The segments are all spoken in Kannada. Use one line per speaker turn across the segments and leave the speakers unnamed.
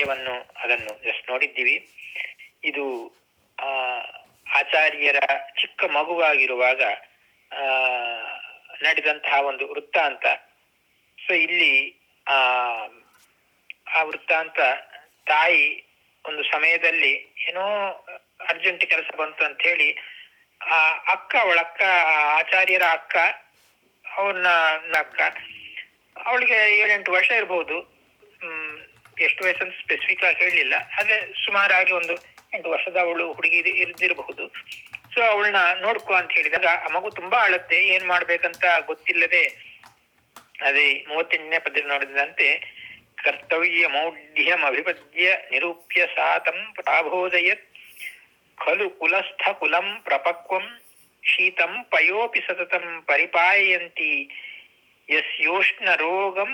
ಪದ್ಯವನ್ನು ಅದನ್ನು ಜಸ್ಟ್ ನೋಡಿದ್ದೀವಿ ಇದು ಆ ಆಚಾರ್ಯರ ಚಿಕ್ಕ ಮಗುವಾಗಿರುವಾಗ ಆ ನಡೆದಂತಹ ಒಂದು ವೃತ್ತಾಂತ ಸೊ ಇಲ್ಲಿ ಆ ಆ ವೃತ್ತಾಂತ ತಾಯಿ ಒಂದು ಸಮಯದಲ್ಲಿ ಏನೋ ಅರ್ಜೆಂಟ್ ಕೆಲಸ ಬಂತು ಅಂತ ಹೇಳಿ ಆ ಅಕ್ಕ ಅವಳ ಅಕ್ಕ ಆ ಆಚಾರ್ಯರ ಅಕ್ಕ ಅವ್ರನ್ನ ಅಕ್ಕ ಅವಳಿಗೆ ಏಳೆಂಟು ವರ್ಷ ಇರ್ಬೋದು ಹ್ಮ್ ಎಷ್ಟು ವಯಸ್ಸಂತ ಸ್ಪೆಸಿಫಿಕ್ ಆಗಿ ಹೇಳಲಿಲ್ಲ ಆದ್ರೆ ಸುಮಾರಾಗಿ ಒಂದು ಎಂಟು ವರ್ಷದ ಅವಳು ಹುಡುಗಿ ಇದ್- ಇರ್ದಿರಬಹುದು ಸೊ ಅವಳನ್ನ ನೋಡ್ಕೊ ಅಂತ ಹೇಳಿದಾಗ ಆ ಮಗು ತುಂಬಾ ಅಳತ್ತೆ ಏನ್ ಮಾಡ್ಬೇಕಂತ ಗೊತ್ತಿಲ್ಲದೆ ಅದೇ ಮೂವತ್ತೆಂಟನೇ ಪದ್ಯ ನೋಡಿದಂತೆ ಕರ್ತವ್ಯ ಮೌಢ್ಯಂ ಅಭಿಪದ್ಯ ನಿರೂಪ್ಯ ಸಾತಂ ಪ್ರಾಬೋದಯತ್ ಖಲು ಕುಲಸ್ಥ ಕುಲಂ ಪ್ರಪಕ್ವಂ ಶೀತಂ ಪಯೋಪಿ ಸತತಂ ಪರಿಪಾಯಂತಿ ಯಸ್ಯೋಷ್ಣ ರೋಗಂ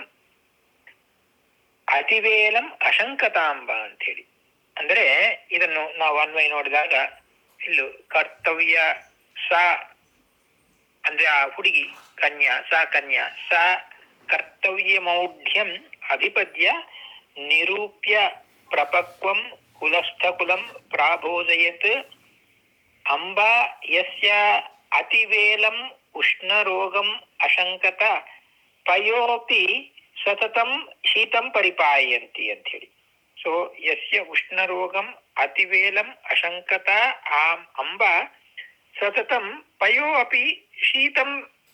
ಅತಿವೇಲಂ ಅಶಂಕತಾಂಬ ಅಂತ ಹೇಳಿ ಅಂದ್ರೆ ಇದನ್ನು ನಾವು ಅನ್ವಯ ನೋಡಿದಾಗ ಇಲ್ಲು ಕರ್ತವ್ಯ ಸ ಅಂದ್ರೆ ಆ ಹುಡುಗಿ ಕನ್ಯಾ ಸ ಕನ್ಯಾ ಸ ಕರ್ತವ್ಯ ಮೌಢ್ಯಂ ಅಭಿಪದ್ಯ ನಿರೂಪ್ಯ ಪ್ರಪಕ್ವಂ ಕುಲಸ್ಥ ಕುಲಂ ಪ್ರಾಬೋದಯತ್ ಅಂಬ ಯಸ್ಯ ಅತಿವೇಲಂ ಉಷ್ಣರೋಗಂ ಅಶಂಕತ ಪಯೋಪಿ ಸತತಂ ಶೀತಂ ಪರಿಪಾಯಂತಿ ಅಂತ ಹೇಳಿ ಸೊ ಯಸ್ಯ ಉಷ್ಣರೋಗಂ ಅತಿವೇಲಂ ಅಶಂಕತ ಆಂ ಅಂಬ ಸತತಂ ಪಯೋ ಅಪಿ ಶೀತಂ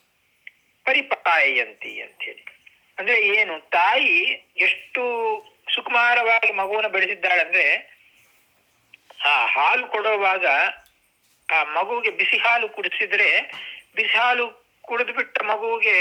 ಪರಿಪಾಯಂತಿ ಅಂತ ಹೇಳಿ ಅಂದ್ರೆ ಏನು ತಾಯಿ ಎಷ್ಟು ಸುಕುಮಾರವಾಗಿ ಮಗುವನ್ನು ಬೆಳೆಸಿದ್ದಾಳೆ ಅಂದ್ರೆ ಆ ಹಾಲು ಕೊಡುವಾಗ ಆ ಮಗುವಿಗೆ ಬಿಸಿ ಹಾಲು ಕುಡಿಸಿದ್ರೆ ಬಿಸಿ ಹಾಲು ಕುಡಿದು ಬಿಟ್ಟ ಮಗುವಿಗೆ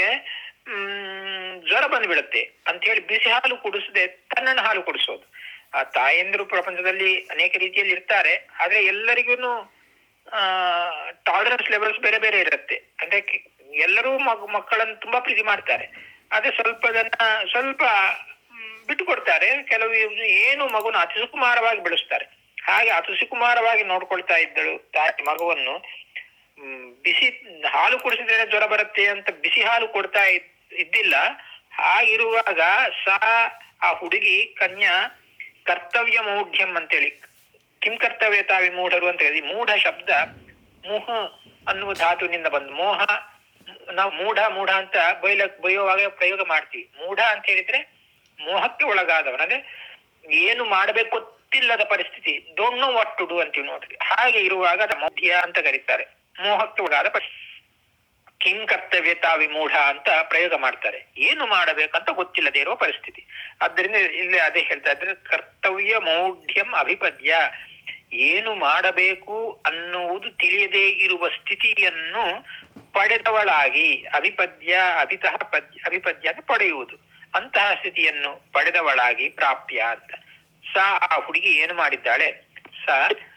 ಹ್ಮ್ ಜ್ವರ ಬಂದ್ಬಿಡುತ್ತೆ ಅಂತ ಹೇಳಿ ಬಿಸಿ ಹಾಲು ಕುಡಿಸದೆ ತಣ್ಣನ ಹಾಲು ಕುಡಿಸೋದು ಆ ತಾಯಂದಿರು ಪ್ರಪಂಚದಲ್ಲಿ ಅನೇಕ ರೀತಿಯಲ್ಲಿ ಇರ್ತಾರೆ ಆದ್ರೆ ಎಲ್ಲರಿಗೂ ಆ ಟಾಲರೆನ್ಸ್ ಲೆವೆಲ್ಸ್ ಬೇರೆ ಬೇರೆ ಇರುತ್ತೆ ಅಂದ್ರೆ ಕೆ- ಎಲ್ಲರೂ ಮಗು ಮಕ್ಕಳನ್ನು ತುಂಬಾ ಪ್ರೀತಿ ಮಾಡ್ತಾರೆ ಆದ್ರೆ ಸ್ವಲ್ಪ ಜನ ಸ್ವಲ್ಪ ಮ್, ಬಿಟ್ಟು ಕೊಡ್ತಾರೆ ಕೆಲವು ಇವ್ರು ಏನು ಮಗುನ ಅತಿ ಸುಕುಮಾರವಾಗಿ ಬೆಳೆಸ್ತಾರೆ ಹಾಗೆ ಅತಿ ಸುಕುಮಾರವಾಗಿ ನೋಡ್ಕೊಳ್ತಾ ಇದ್ದಳು ತಾಯಿ ಮಗುವನ್ನು ಮ್, ಬಿಸಿ ಹಾಲು ಕುಡಿಸಿದ್ರೆ ಜ್ವರ ಬರುತ್ತೆ ಅಂತ ಬಿಸಿ ಹಾಲು ಕೊಡ್ತಾ ಇದ್- ಇದ್ದಿಲ್ಲ ಹಾಗಿರುವಾಗ ಸಾ ಆ ಹುಡುಗಿ ಕನ್ಯಾ ಕರ್ತವ್ಯ ಮೌಢ್ಯಂ ಅಂತೇಳಿ ಕಿಂ ಕರ್ತವ್ಯ ತಾವಿ ಮೂಢರು ಅಂತ ಹೇಳಿ ಮೂಢ ಶಬ್ದ ಮೋಹ ಅನ್ನುವ ಧಾತುವಿನಿಂದ ಬಂದು ಮೋಹ ನಾವು ಮೂಢ ಮೂಢ ಅಂತ ಬೈಲ ಬೈಯುವಾಗ ಪ್ರಯೋಗ ಮಾಡ್ತೀವಿ ಮೂಢ ಅಂತ ಹೇಳಿದ್ರೆ ಮೋಹಕ್ಕೆ ಒಳಗಾದವನ ಅಂದ್ರೆ ಏನು ಮಾಡಬೇಕು ಗೊತ್ತಿಲ್ಲದ ಪರಿಸ್ಥಿತಿ don't know what to do ಅಂತೀವಿ ನೋಡ್ರಿ ಹಾಗೆ ಇರುವಾಗ ಅದ ಮಧ್ಯ ಅಂತ ಕರೀತಾರೆ ಮೋಹಕ್ಕೆ ಒಳಗಾದ ಪರಿಸ್ಥಿತಿ ಕಿಂ ಕರ್ತವ್ಯತಾ ವಿಮೂಢ ಅಂತ ಪ್ರಯೋಗ ಮಾಡ್ತಾರೆ ಏನು ಮಾಡಬೇಕಂತ ಗೊತ್ತಿಲ್ಲದೆ ಇರುವ ಪರಿಸ್ಥಿತಿ ಆದ್ದರಿಂದ ಇಲ್ಲಿ ಅದೇ ಹೇಳ್ತಾ ಇದ್ರೆ ಕರ್ತವ್ಯ ಮೌಢ್ಯಂ ಅಭಿಪದ್ಯ ಏನು ಮಾಡಬೇಕು ಅನ್ನುವುದು ತಿಳಿಯದೇ ಇರುವ ಸ್ಥಿತಿಯನ್ನು ಪಡೆದವಳಾಗಿ ಅಭಿಪದ್ಯ ಅಭಿತಃ ಪದ್ಯ ಅಭಿಪದ್ಯ ಅಂತ ಪಡೆಯುವುದು ಅಂತಹ ಸ್ಥಿತಿಯನ್ನು ಪಡೆದವಳಾಗಿ ಪ್ರಾಪ್ಯ ಅಂತ ಸ ಆ ಹುಡುಗಿ ಏನು ಮಾಡಿದ್ದಾಳೆ ಸ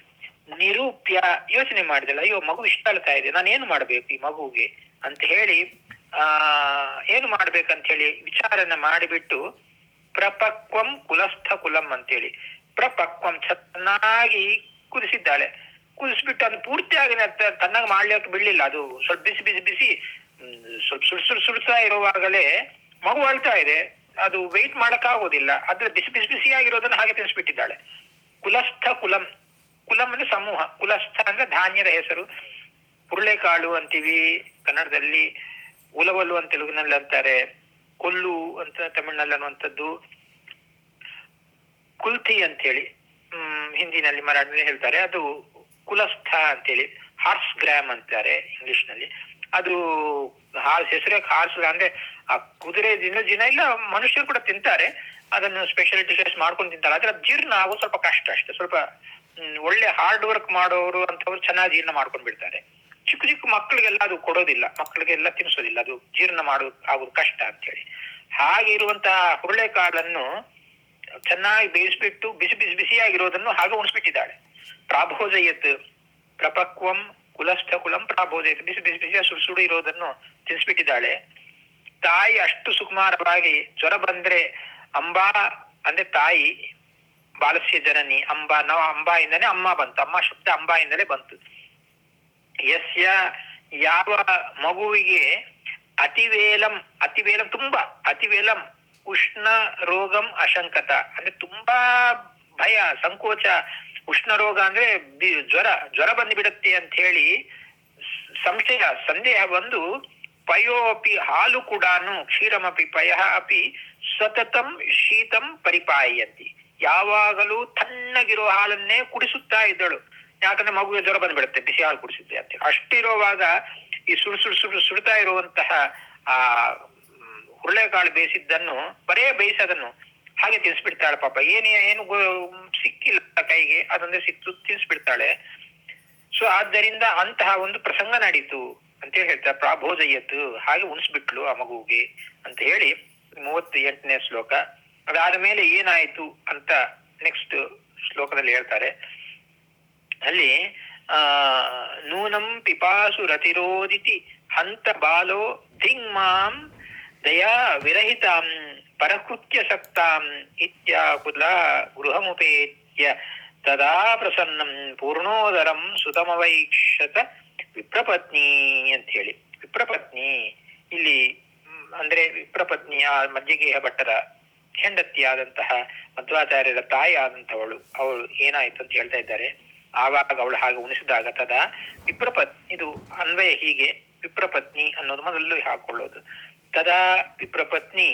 ನಿರೂಪ್ಯ ಯೋಚನೆ ಮಾಡಿದಳ ಅಯ್ಯೋ ಮಗು ಇಷ್ಟ ಆಗ್ತಾ ಇದೆ ನಾನು ಏನು ಮಾಡ್ಬೇಕು ಈ ಮಗುವಿಗೆ ಅಂತ ಹೇಳಿ ಆ ಏನು ಮಾಡ್ಬೇಕಂತ ಹೇಳಿ ವಿಚಾರನ ಮಾಡಿಬಿಟ್ಟು ಪ್ರಪಕ್ವಂ ಕುಲಸ್ಥ ಕುಲಂ ಅಂತೇಳಿ ಪ್ರಪಕ್ವಂ ಚೆನ್ನಾಗಿ ಕುದಿಸಿದ್ದಾಳೆ ಕುದಿಸ್ಬಿಟ್ಟು ಅದು ಪೂರ್ತಿಯಾಗಿ ನ- ತನ್ನಾಗಿ ಮಾಡ್ಲಿಕ್ಕೆ ಬಿಡ್ಲಿಲ್ಲ ಅದು ಸ್ವಲ್ಪ ಬಿಸಿ ಬಿಸಿ ಬಿಸಿ ಹ್ಮ್, ಸ್ವಲ್ಪ ಸುಡ್ ಸುಡ್ ಸುಡ್ತಾ ಇರುವಾಗಲೇ ಮಗು ಅಳ್ತಾ ಇದೆ ಅದು ವೆಯ್ಟ್ ಮಾಡಕ್ಕಾಗೋದಿಲ್ಲ ಅದ್ರ ಬಿಸಿ ಬಿಸಿ ಬಿಸಿಯಾಗಿರೋದನ್ನ ಹಾಗೆ ತಿನ್ಸ್ಬಿಟ್ಟಿದ್ದಾಳೆ ಕುಲಸ್ಥ ಕುಲಂ ಕುಲಂ ಅಂದ್ರೆ ಸಮೂಹ ಕುಲಸ್ಥ ಅಂದ್ರೆ ಧಾನ್ಯದ ಹೆಸರು ಹುರುಳೆಕಾಳು ಅಂತೀವಿ ಕನ್ನಡದಲ್ಲಿ ಉಲವಲು ಅಂತ ತೆಲುಗಿನಲ್ಲಿ ಅಂತಾರೆ ಕೊಲ್ಲು ಅಂತ ತಮಿಳಿನಲ್ಲಿ ಅನ್ನುವಂಥದ್ದು ಕುಲ್ತಿ ಅಂತೇಳಿ ಹ್ಮ್ ಹಿಂದಿನಲ್ಲಿ ಮರಾಠಿನಲ್ಲಿ ಹೇಳ್ತಾರೆ ಅದು ಕುಲಸ್ಥ ಅಂತೇಳಿ ಹಾರ್ಸ್ ಗ್ರಾಮ್ ಅಂತಾರೆ ಇಂಗ್ಲಿಷ್ ನಲ್ಲಿ ಅದು ಹಾರ್ಸ್ ಹೆಸರೇ ಹಾರ್ಸ್ ಅಂದ್ರೆ ಆ ಕುದುರೆ ದಿನ ದಿನ ಇಲ್ಲ ಮನುಷ್ಯರು ಕೂಡ ತಿಂತಾರೆ ಅದನ್ನು ಸ್ಪೆಷಲ್ ಡಿಶಸ್ ಮಾಡ್ಕೊಂಡು ತಿಂತಾರೆ ಆದ್ರೆ ಅದು ಜೀರ್ಣ ಆಗೋದು ಸ್ವಲ್ಪ ಕಷ್ಟ ಅಷ್ಟೇ ಸ್ವಲ್ಪ ಹ್ಮ್, ಒಳ್ಳೆ ಹಾರ್ಡ್ ವರ್ಕ್ ಮಾಡೋರು ಅಂತವ್ರು ಚೆನ್ನಾಗಿ ಜೀರ್ಣ ಮಾಡ್ಕೊಂಡು ಬಿಡ್ತಾರೆ ಚಿಕ್ಕ ಚಿಕ್ಕ ಮಕ್ಕಳಿಗೆಲ್ಲ ಅದು ಕೊಡೋದಿಲ್ಲ ಮಕ್ಕಳಿಗೆಲ್ಲ ತಿನ್ಸೋದಿಲ್ಲ ಅದು ಜೀರ್ಣ ಮಾಡೋದು ಆಗೋದು ಕಷ್ಟ ಅಂತ ಹೇಳಿ ಹಾಗೆ ಇರುವಂತಹ ಹುರುಳೆಕಾಳನ್ನು ಚೆನ್ನಾಗಿ ಬೇಯಿಸ್ಬಿಟ್ಟು ಬಿಸಿ ಬಿಸಿ ಬಿಸಿಯಾಗಿರೋದನ್ನು ಹಾಗೆ ಉಣಿಸ್ಬಿಟ್ಟಿದ್ದಾಳೆ ಪ್ರಾಭೋಜಯತ್ ಪ್ರಪಕ್ವಂ ಕುಲಸ್ಥ ಕುಲಂ ಪ್ರಾಭೋಜಯತ್ ಬಿಸಿ ಬಿಸಿ ಬಿಸಿ ಸುಡು ಸುಡು ಇರೋದನ್ನು ತಿನ್ಸ್ಬಿಟ್ಟಿದ್ದಾಳೆ ತಾಯಿ ಅಷ್ಟು ಸುಕುಮಾರವಾಗಿ ಜ್ವರ ಬಂದ್ರೆ ಅಂಬಾ ಅಂದ್ರೆ ತಾಯಿ ಬಾಲಸ್ಯ ಜನನಿ ಅಂಬಾ ನಾವು ಅಂಬಾಯಿಂದನೇ ಅಮ್ಮ ಬಂತು ಅಮ್ಮ ಶಬ್ದ ಅಂಬಾಯಿಂದಲೇ ಬಂತು ಯಸ್ಯ ಯಾವ ಮಗುವಿಗೆ ಅತಿವೇಲಂ ಅತಿವೇಲಂ ತುಂಬಾ ಅತಿವೇಲಂ ಉಷ್ಣ ರೋಗಂ ಅಶಂಕತ ಅಂದ್ರೆ ತುಂಬಾ ಭಯ ಸಂಕೋಚ ಉಷ್ಣ ರೋಗ ಅಂದ್ರೆ ಬಿ- ಜ್ವರ ಜ್ವರ ಬಂದು ಬಿಡುತ್ತೆ ಅಂತ ಹೇಳಿ ಸ- ಸಂಶಯ ಸಂದೇಹ ಬಂದು ಪಯೋಪಿ ಹಾಲು ಕೂಡಾನು ಕ್ಷೀರಮಪಿ ಪಯ ಅಪಿ ಸತತಂ ಶೀತಂ ಪರಿಪಾಯಂತಿ ಯಾವಾಗಲೂ ತಣ್ಣಗಿರೋ ಹಾಲನ್ನೇ ಕುಡಿಸುತ್ತಾ ಇದ್ದಳು ಯಾಕಂದ್ರೆ ಮಗುವಿಗೆ ಜ್ವರ ಬಂದ್ಬಿಡುತ್ತೆ ಬಿಸಿ ಹಾಲು ಕುಡಿಸಿದ್ದೆ ಅಂತ ಅಷ್ಟಿರುವಾಗ ಈ ಸುಡು ಸುಡು ಸುಡು ಸುಡ್ತಾ ಇರುವಂತಹ ಆ ಮ್, ಹುರುಳೆಕಾಳು ಬೇಯಿಸಿದ್ದನ್ನು ಬರೇ ಬೇಯಿಸೋದನ್ನು ಹಾಗೆ ತಿನ್ಸ್ಬಿಡ್ತಾಳೆ ಪಾಪ ಏನೇ ಏನು ಗೊ- ಸಿಕ್ಕಿಲ್ಲ ಕೈಗೆ ಅದೊಂದೇ ಸಿಕ್ತು ತಿನ್ಸ್ಬಿಡ್ತಾಳೆ ಸೊ ಆದ್ದರಿಂದ ಅಂತಹ ಒಂದು ಪ್ರಸಂಗ ನಡೀತು ಅಂತ ಹೇಳಿ ಹೇಳ್ತಾರೆ ಪ್ರಾಭೋಜಯತ್ತು ಹಾಗೆ ಉಣಿಸ್ಬಿಟ್ಲು ಆ ಮಗುವಿಗೆ ಅಂತ ಹೇಳಿ ಮೂವತ್ತ ಎಂಟನೇ ಶ್ಲೋಕ ಅದಾದ ಮೇಲೆ ಏನಾಯ್ತು ಅಂತ ನೆಕ್ಸ್ಟ್ ಶ್ಲೋಕದಲ್ಲಿ ಹೇಳ್ತಾರೆ ಅಲ್ಲಿ ಆ ನೂನಂ ಪಿಪಾಸು ರತಿರೋದಿತಿ ಹಂತ ಬಾಲೋ ಧಿಂಗ್ ಮಾಂ ದಯಾ ವಿರಹಿತಾಂ ಪರಕೃತ್ಯ ಸಕ್ತಾಂ ಇತ್ಯಾಕುಲ ಗೃಹಮುಪೇತ್ಯ ತದಾ ಪ್ರಸನ್ನಂ ಪೂರ್ಣೋದರಂ ಸುತಮವೈಕ್ಷತ ವಿಪ್ರಪತ್ನಿ ಅಂತ ಹೇಳಿ ವಿಪ್ರಪತ್ನಿ ಇಲ್ಲಿ ಮ್, ಅಂದ್ರೆ ವಿಪ್ರಪತ್ನಿಯ ಮಜ್ಜಿಗೆಯ ಭಟ್ಟರ ಹೆಂಡತಿಯಾದಂತಹ ಮಧ್ವಾಚಾರ್ಯರ ತಾಯಿ ಆದಂತವಳು ಅವಳು ಏನಾಯ್ತು ಅಂತ ಹೇಳ್ತಾ ಇದ್ದಾರೆ ಆವಾಗ ಅವಳು ಹಾಗೆ ಉಣಿಸಿದಾಗ ತದ ವಿಪ್ರಪತ್ ಇದು ಅನ್ವಯ ಹೀಗೆ ವಿಪ್ರಪತ್ನಿ ಅನ್ನೋದು ಮೊದಲು ಹಾಕೊಳ್ಳೋದು ತದಾ ವಿಪ್ರಪತ್ನಿ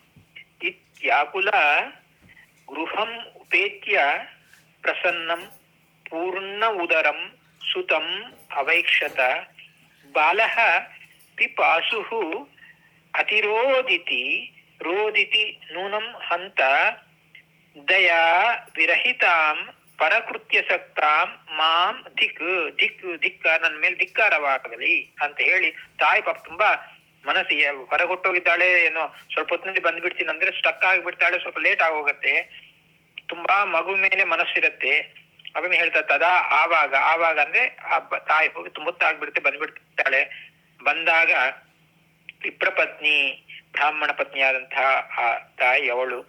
ಇತ್ಯಾಕುಲ ಗೃಹಂ ಉಪೇತ್ಯ ಪ್ರಸನ್ನಂ ಪೂರ್ಣ ಉದರಂ ಸುತಂ ಅವೈಕ್ಷತ ಬಾಲಃ ಪಿಪಾಸುಃ ಅತಿರೋದಿತಿ ರೋದಿತಿ ನೂನಂ ಹಂತ ದಯಾ ವಿರಹಿತಾಂ ಪರಕೃತ್ಯ ಸಕ್ತಾಂ ಮಾಂ ದಿಕ್ ದಿಕ್ ದಿಕ್ಕ ನನ್ನ ಮೇಲೆ ಧಿಕ್ಕಾರವಾಗಲಿ ಅಂತ ಹೇಳಿ ತಾಯಿ ಪಾಪ ತುಂಬಾ ಮನಸ್ಸಿಗೆ ಹೊರಗೊಟ್ಟೋಗಿದ್ದಾಳೆ ಏನೋ ಸ್ವಲ್ಪ ಹೊತ್ತಿನಲ್ಲಿ ಬಂದ್ಬಿಡ್ತೀನಿ ಅಂದ್ರೆ ಸ್ಟಕ್ ಆಗಿಬಿಡ್ತಾಳೆ ಸ್ವಲ್ಪ ಲೇಟ್ ಆಗೋಗತ್ತೆ ತುಂಬಾ ಮಗು ಮೇಲೆ ಮನಸ್ಸಿರತ್ತೆ ಅದನ್ನ ಹೇಳ್ತಾ ತದಾ ಆವಾಗ ಆವಾಗ ಅಂದ್ರೆ ಆ ಬ- ತಾಯಿ ಹೋಗಿ ತುಂಬುತ್ತಾಗ್ಬಿಡುತ್ತೆ ಬಂದ್ಬಿಡ್ತಾಳೆ ಬಂದಾಗ ವಿಪ್ರಪತ್ನಿ ಬ್ರಾಹ್ಮಣ ಪತ್ನಿಯಾದಂತಹ ಆ ತಾಯಿ ಅವಳು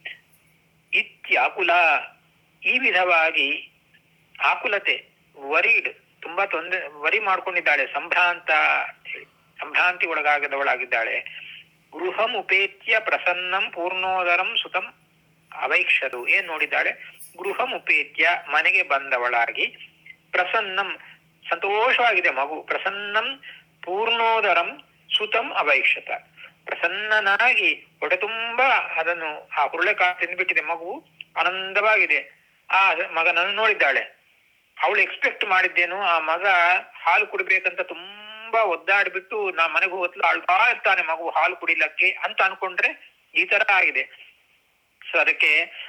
ಇತ್ಯಾಕುಲ ಈ ವಿಧವಾಗಿ ಆಕುಲತೆ ವರಿಡ್ ತುಂಬಾ ತೊಂದರೆ ವರಿ ಮಾಡ್ಕೊಂಡಿದ್ದಾಳೆ ಸಂಭ್ರಾಂತ ಅಂತ ಹೇಳಿ. ಸಂಭ್ರಾಂತಿ ಒಳಗಾಗದವಳಾಗಿದ್ದಾಳೆ ಗೃಹಂ ಉಪೇತ್ಯ ಪ್ರಸನ್ನಂ ಪೂರ್ಣೋದರಂ ಸುತಂ ಅವೈಕ್ಷದು ಏನ್ ನೋಡಿದ್ದಾಳೆ ಗೃಹಂ ಉಪೇತ್ಯ ಮನೆಗೆ ಬಂದವಳಾಗಿ ಪ್ರಸನ್ನಂ ಸಂತೋಷವಾಗಿದೆ ಮಗು ಪ್ರಸನ್ನಂ ಪೂರ್ಣೋದರಂ ಸುತಂ ಅವೈಕ್ಷತ ಪ್ರಸನ್ನನಾಗಿ ಹೊಟ್ಟೆ ತುಂಬಾ ಅದನ್ನು ಆ ಹುರುಳೆಕಾಳು ತಿಂದ್ಬಿಟ್ಟಿದೆ ಮಗು ಆನಂದವಾಗಿದೆ ಆ ಮಗನನ್ನು ನೋಡಿದ್ದಾಳೆ ಅವಳು ಎಕ್ಸ್ಪೆಕ್ಟ್ ಮಾಡಿದ್ದೇನು ಆ ಮಗ ಹಾಲು ಕುಡಿಬೇಕಂತ ತುಂಬಾ ಒದ್ದಾಡ್ಬಿಟ್ಟು ನಾ ಮನೆಗೆ ಹೋಗ್ಲು ಅಳ್ತಾ ಇರ್ತಾನೆ ಮಗು ಹಾಲು ಕುಡಿಲಕ್ಕೆ ಅಂತ ಅನ್ಕೊಂಡ್ರೆ ಈ ತರ ಆಗಿದೆ ಸೊ ಅದಕ್ಕೆ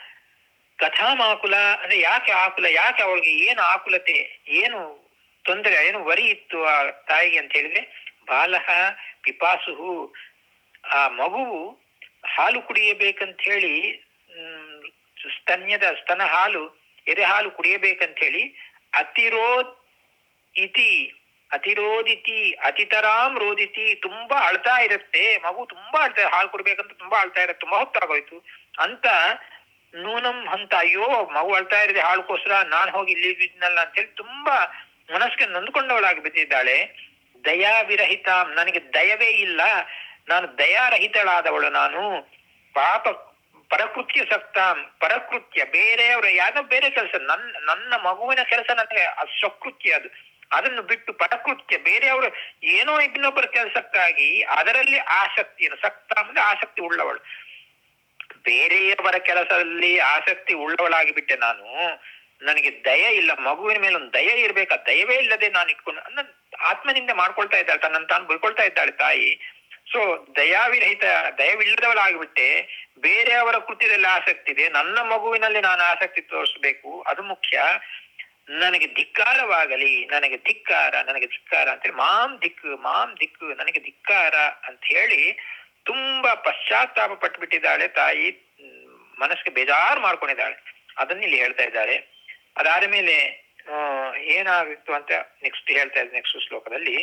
ಕಥಾಮಾಕುಲ ಅಂದ್ರೆ ಯಾಕೆ ಆಕುಲ ಯಾಕೆ ಅವಳಿಗೆ ಏನು ಆಕುಲತೆ ಏನು ತೊಂದರೆ ಏನು ವರಿ ಇತ್ತು ಆ ತಾಯಿಗೆ ಅಂತ ಹೇಳಿದ್ರೆ ಬಾಲಹ ಪಿಪಾಸುಹು ಆ ಮಗುವು ಹಾಲು ಕುಡಿಯಬೇಕಂತ ಹೇಳಿ ಹ್ಮ್, ಸ್ತನ್ಯದ ಸ್ತನ ಹಾಲು ಎದೆ ಹಾಲು ಕುಡಿಯಬೇಕಂತ ಹೇಳಿ ಅತಿರೋದ್ ಇತಿ ಅತಿರೋದಿತಿ ಅತಿತರಾಮ್ ರೋದಿತಿ ತುಂಬಾ ಅಳ್ತಾ ಇರುತ್ತೆ ಮಗು ತುಂಬಾ ಅಳ್ತಾ ಹಾಲು ಕುಡ್ಬೇಕಂತ ತುಂಬಾ ಅಳ್ತಾ ಇರುತ್ತೆ ತುಂಬಾ ಹೊತ್ತಾಗೋಯ್ತು ಅಂತ ನೂನಂ ಹಂತ ಅಯ್ಯೋ ಮಗು ಅಳ್ತಾ ಇರದೆ ಹಾಳುಕೋಸ್ಕರ ನಾನ್ ಹೋಗಿ ಇಲ್ಲಿ ಬಿದ್ನಲ್ಲ ಅಂತೇಳಿ ತುಂಬಾ ಮನಸ್ಸಿಗೆ ನೊಂದ್ಕೊಂಡವಳಾಗಿ ಬಿದ್ದಿದ್ದಾಳೆ ದಯಾ ವಿರಹಿತ ನನಗೆ ದಯವೇ ಇಲ್ಲ ನಾನು ದಯಾರಹಿತಳಾದವಳು ನಾನು ಪಾಪ ಪರಕೃತ್ಯ ಸಕ್ತ ಪರಕೃತ್ಯ ಬೇರೆಯವರ ಯಾವ್ದೋ ಬೇರೆ ಕೆಲಸ ನನ್ನ ನನ್ನ ಮಗುವಿನ ಕೆಲಸ ನನಗೆ ಅದು ಸ್ವಕೃತ್ಯ ಅದು ಅದನ್ನು ಬಿಟ್ಟು ಪರಕೃತ್ಯ ಬೇರೆಯವರು ಏನೋ ಇನ್ನೊಬ್ಬರ ಕೆಲಸಕ್ಕಾಗಿ ಅದರಲ್ಲಿ ಆಸಕ್ತಿ ಸಕ್ತ ಅಂದ್ರೆ ಆಸಕ್ತಿ ಉಳ್ಳವಳು ಬೇರೆಯವರ ಕೆಲಸದಲ್ಲಿ ಆಸಕ್ತಿ ಉಳ್ಳವಳಾಗಿ ಬಿಟ್ಟೆ ನಾನು ನನಗೆ ದಯ ಇಲ್ಲ ಮಗುವಿನ ಮೇಲೆ ಒಂದು ದಯ ಇರ್ಬೇಕು ಆ ದಯವೇ ಇಲ್ಲದೆ ನಾನು ಇಟ್ಕೊಂಡು ನನ್ನ ಆತ್ಮನಿಂದ ಮಾಡ್ಕೊಳ್ತಾ ಇದ್ದಾಳೆ ತನ್ನನ್ನು ತಾನು ಬೈಕೊಳ್ತಾ ಇದ್ದಾಳೆ ತಾಯಿ ಸೊ ದಯಾವಿರಹಿತ ದಯವಿಲ್ಲದವಳಾಗಿಬಿಟ್ಟೆ ಬೇರೆಯವರ ಕೃತ್ಯದಲ್ಲಿ ಆಸಕ್ತಿ ಇದೆ ನನ್ನ ಮಗುವಿನಲ್ಲಿ ನಾನು ಆಸಕ್ತಿ ತೋರಿಸಬೇಕು ಅದು ಮುಖ್ಯ ನನಗೆ ಧಿಕ್ಕಾರವಾಗಲಿ ನನಗೆ ಧಿಕ್ಕಾರ ನನಗೆ ಧಿಕ್ಕಾರ ಅಂತೇಳಿ ಮಾಂ ದಿಕ್ಕು ಮಾಂ ದಿಕ್ಕು ನನಗೆ ಧಿಕ್ಕಾರ ಅಂತ ಹೇಳಿ ತುಂಬಾ ಪಶ್ಚಾತ್ತಾಪ ಪಟ್ಬಿಟ್ಟಿದ್ದಾಳೆ ತಾಯಿ ಹ್ಮ್, ಮನಸ್ಸಿಗೆ ಬೇಜಾರು ಮಾಡ್ಕೊಂಡಿದ್ದಾಳೆ ಅದನ್ನ ಇಲ್ಲಿ ಹೇಳ್ತಾ ಇದ್ದಾರೆ ಅದಾದ ಮೇಲೆ ಆ, ಏನಾಗಿತ್ತು ಅಂತ ನೆಕ್ಸ್ಟ್ ಹೇಳ್ತಾ ಇದ್ದಾರೆ ನೆಕ್ಸ್ಟ್ ಶ್ಲೋಕದಲ್ಲಿ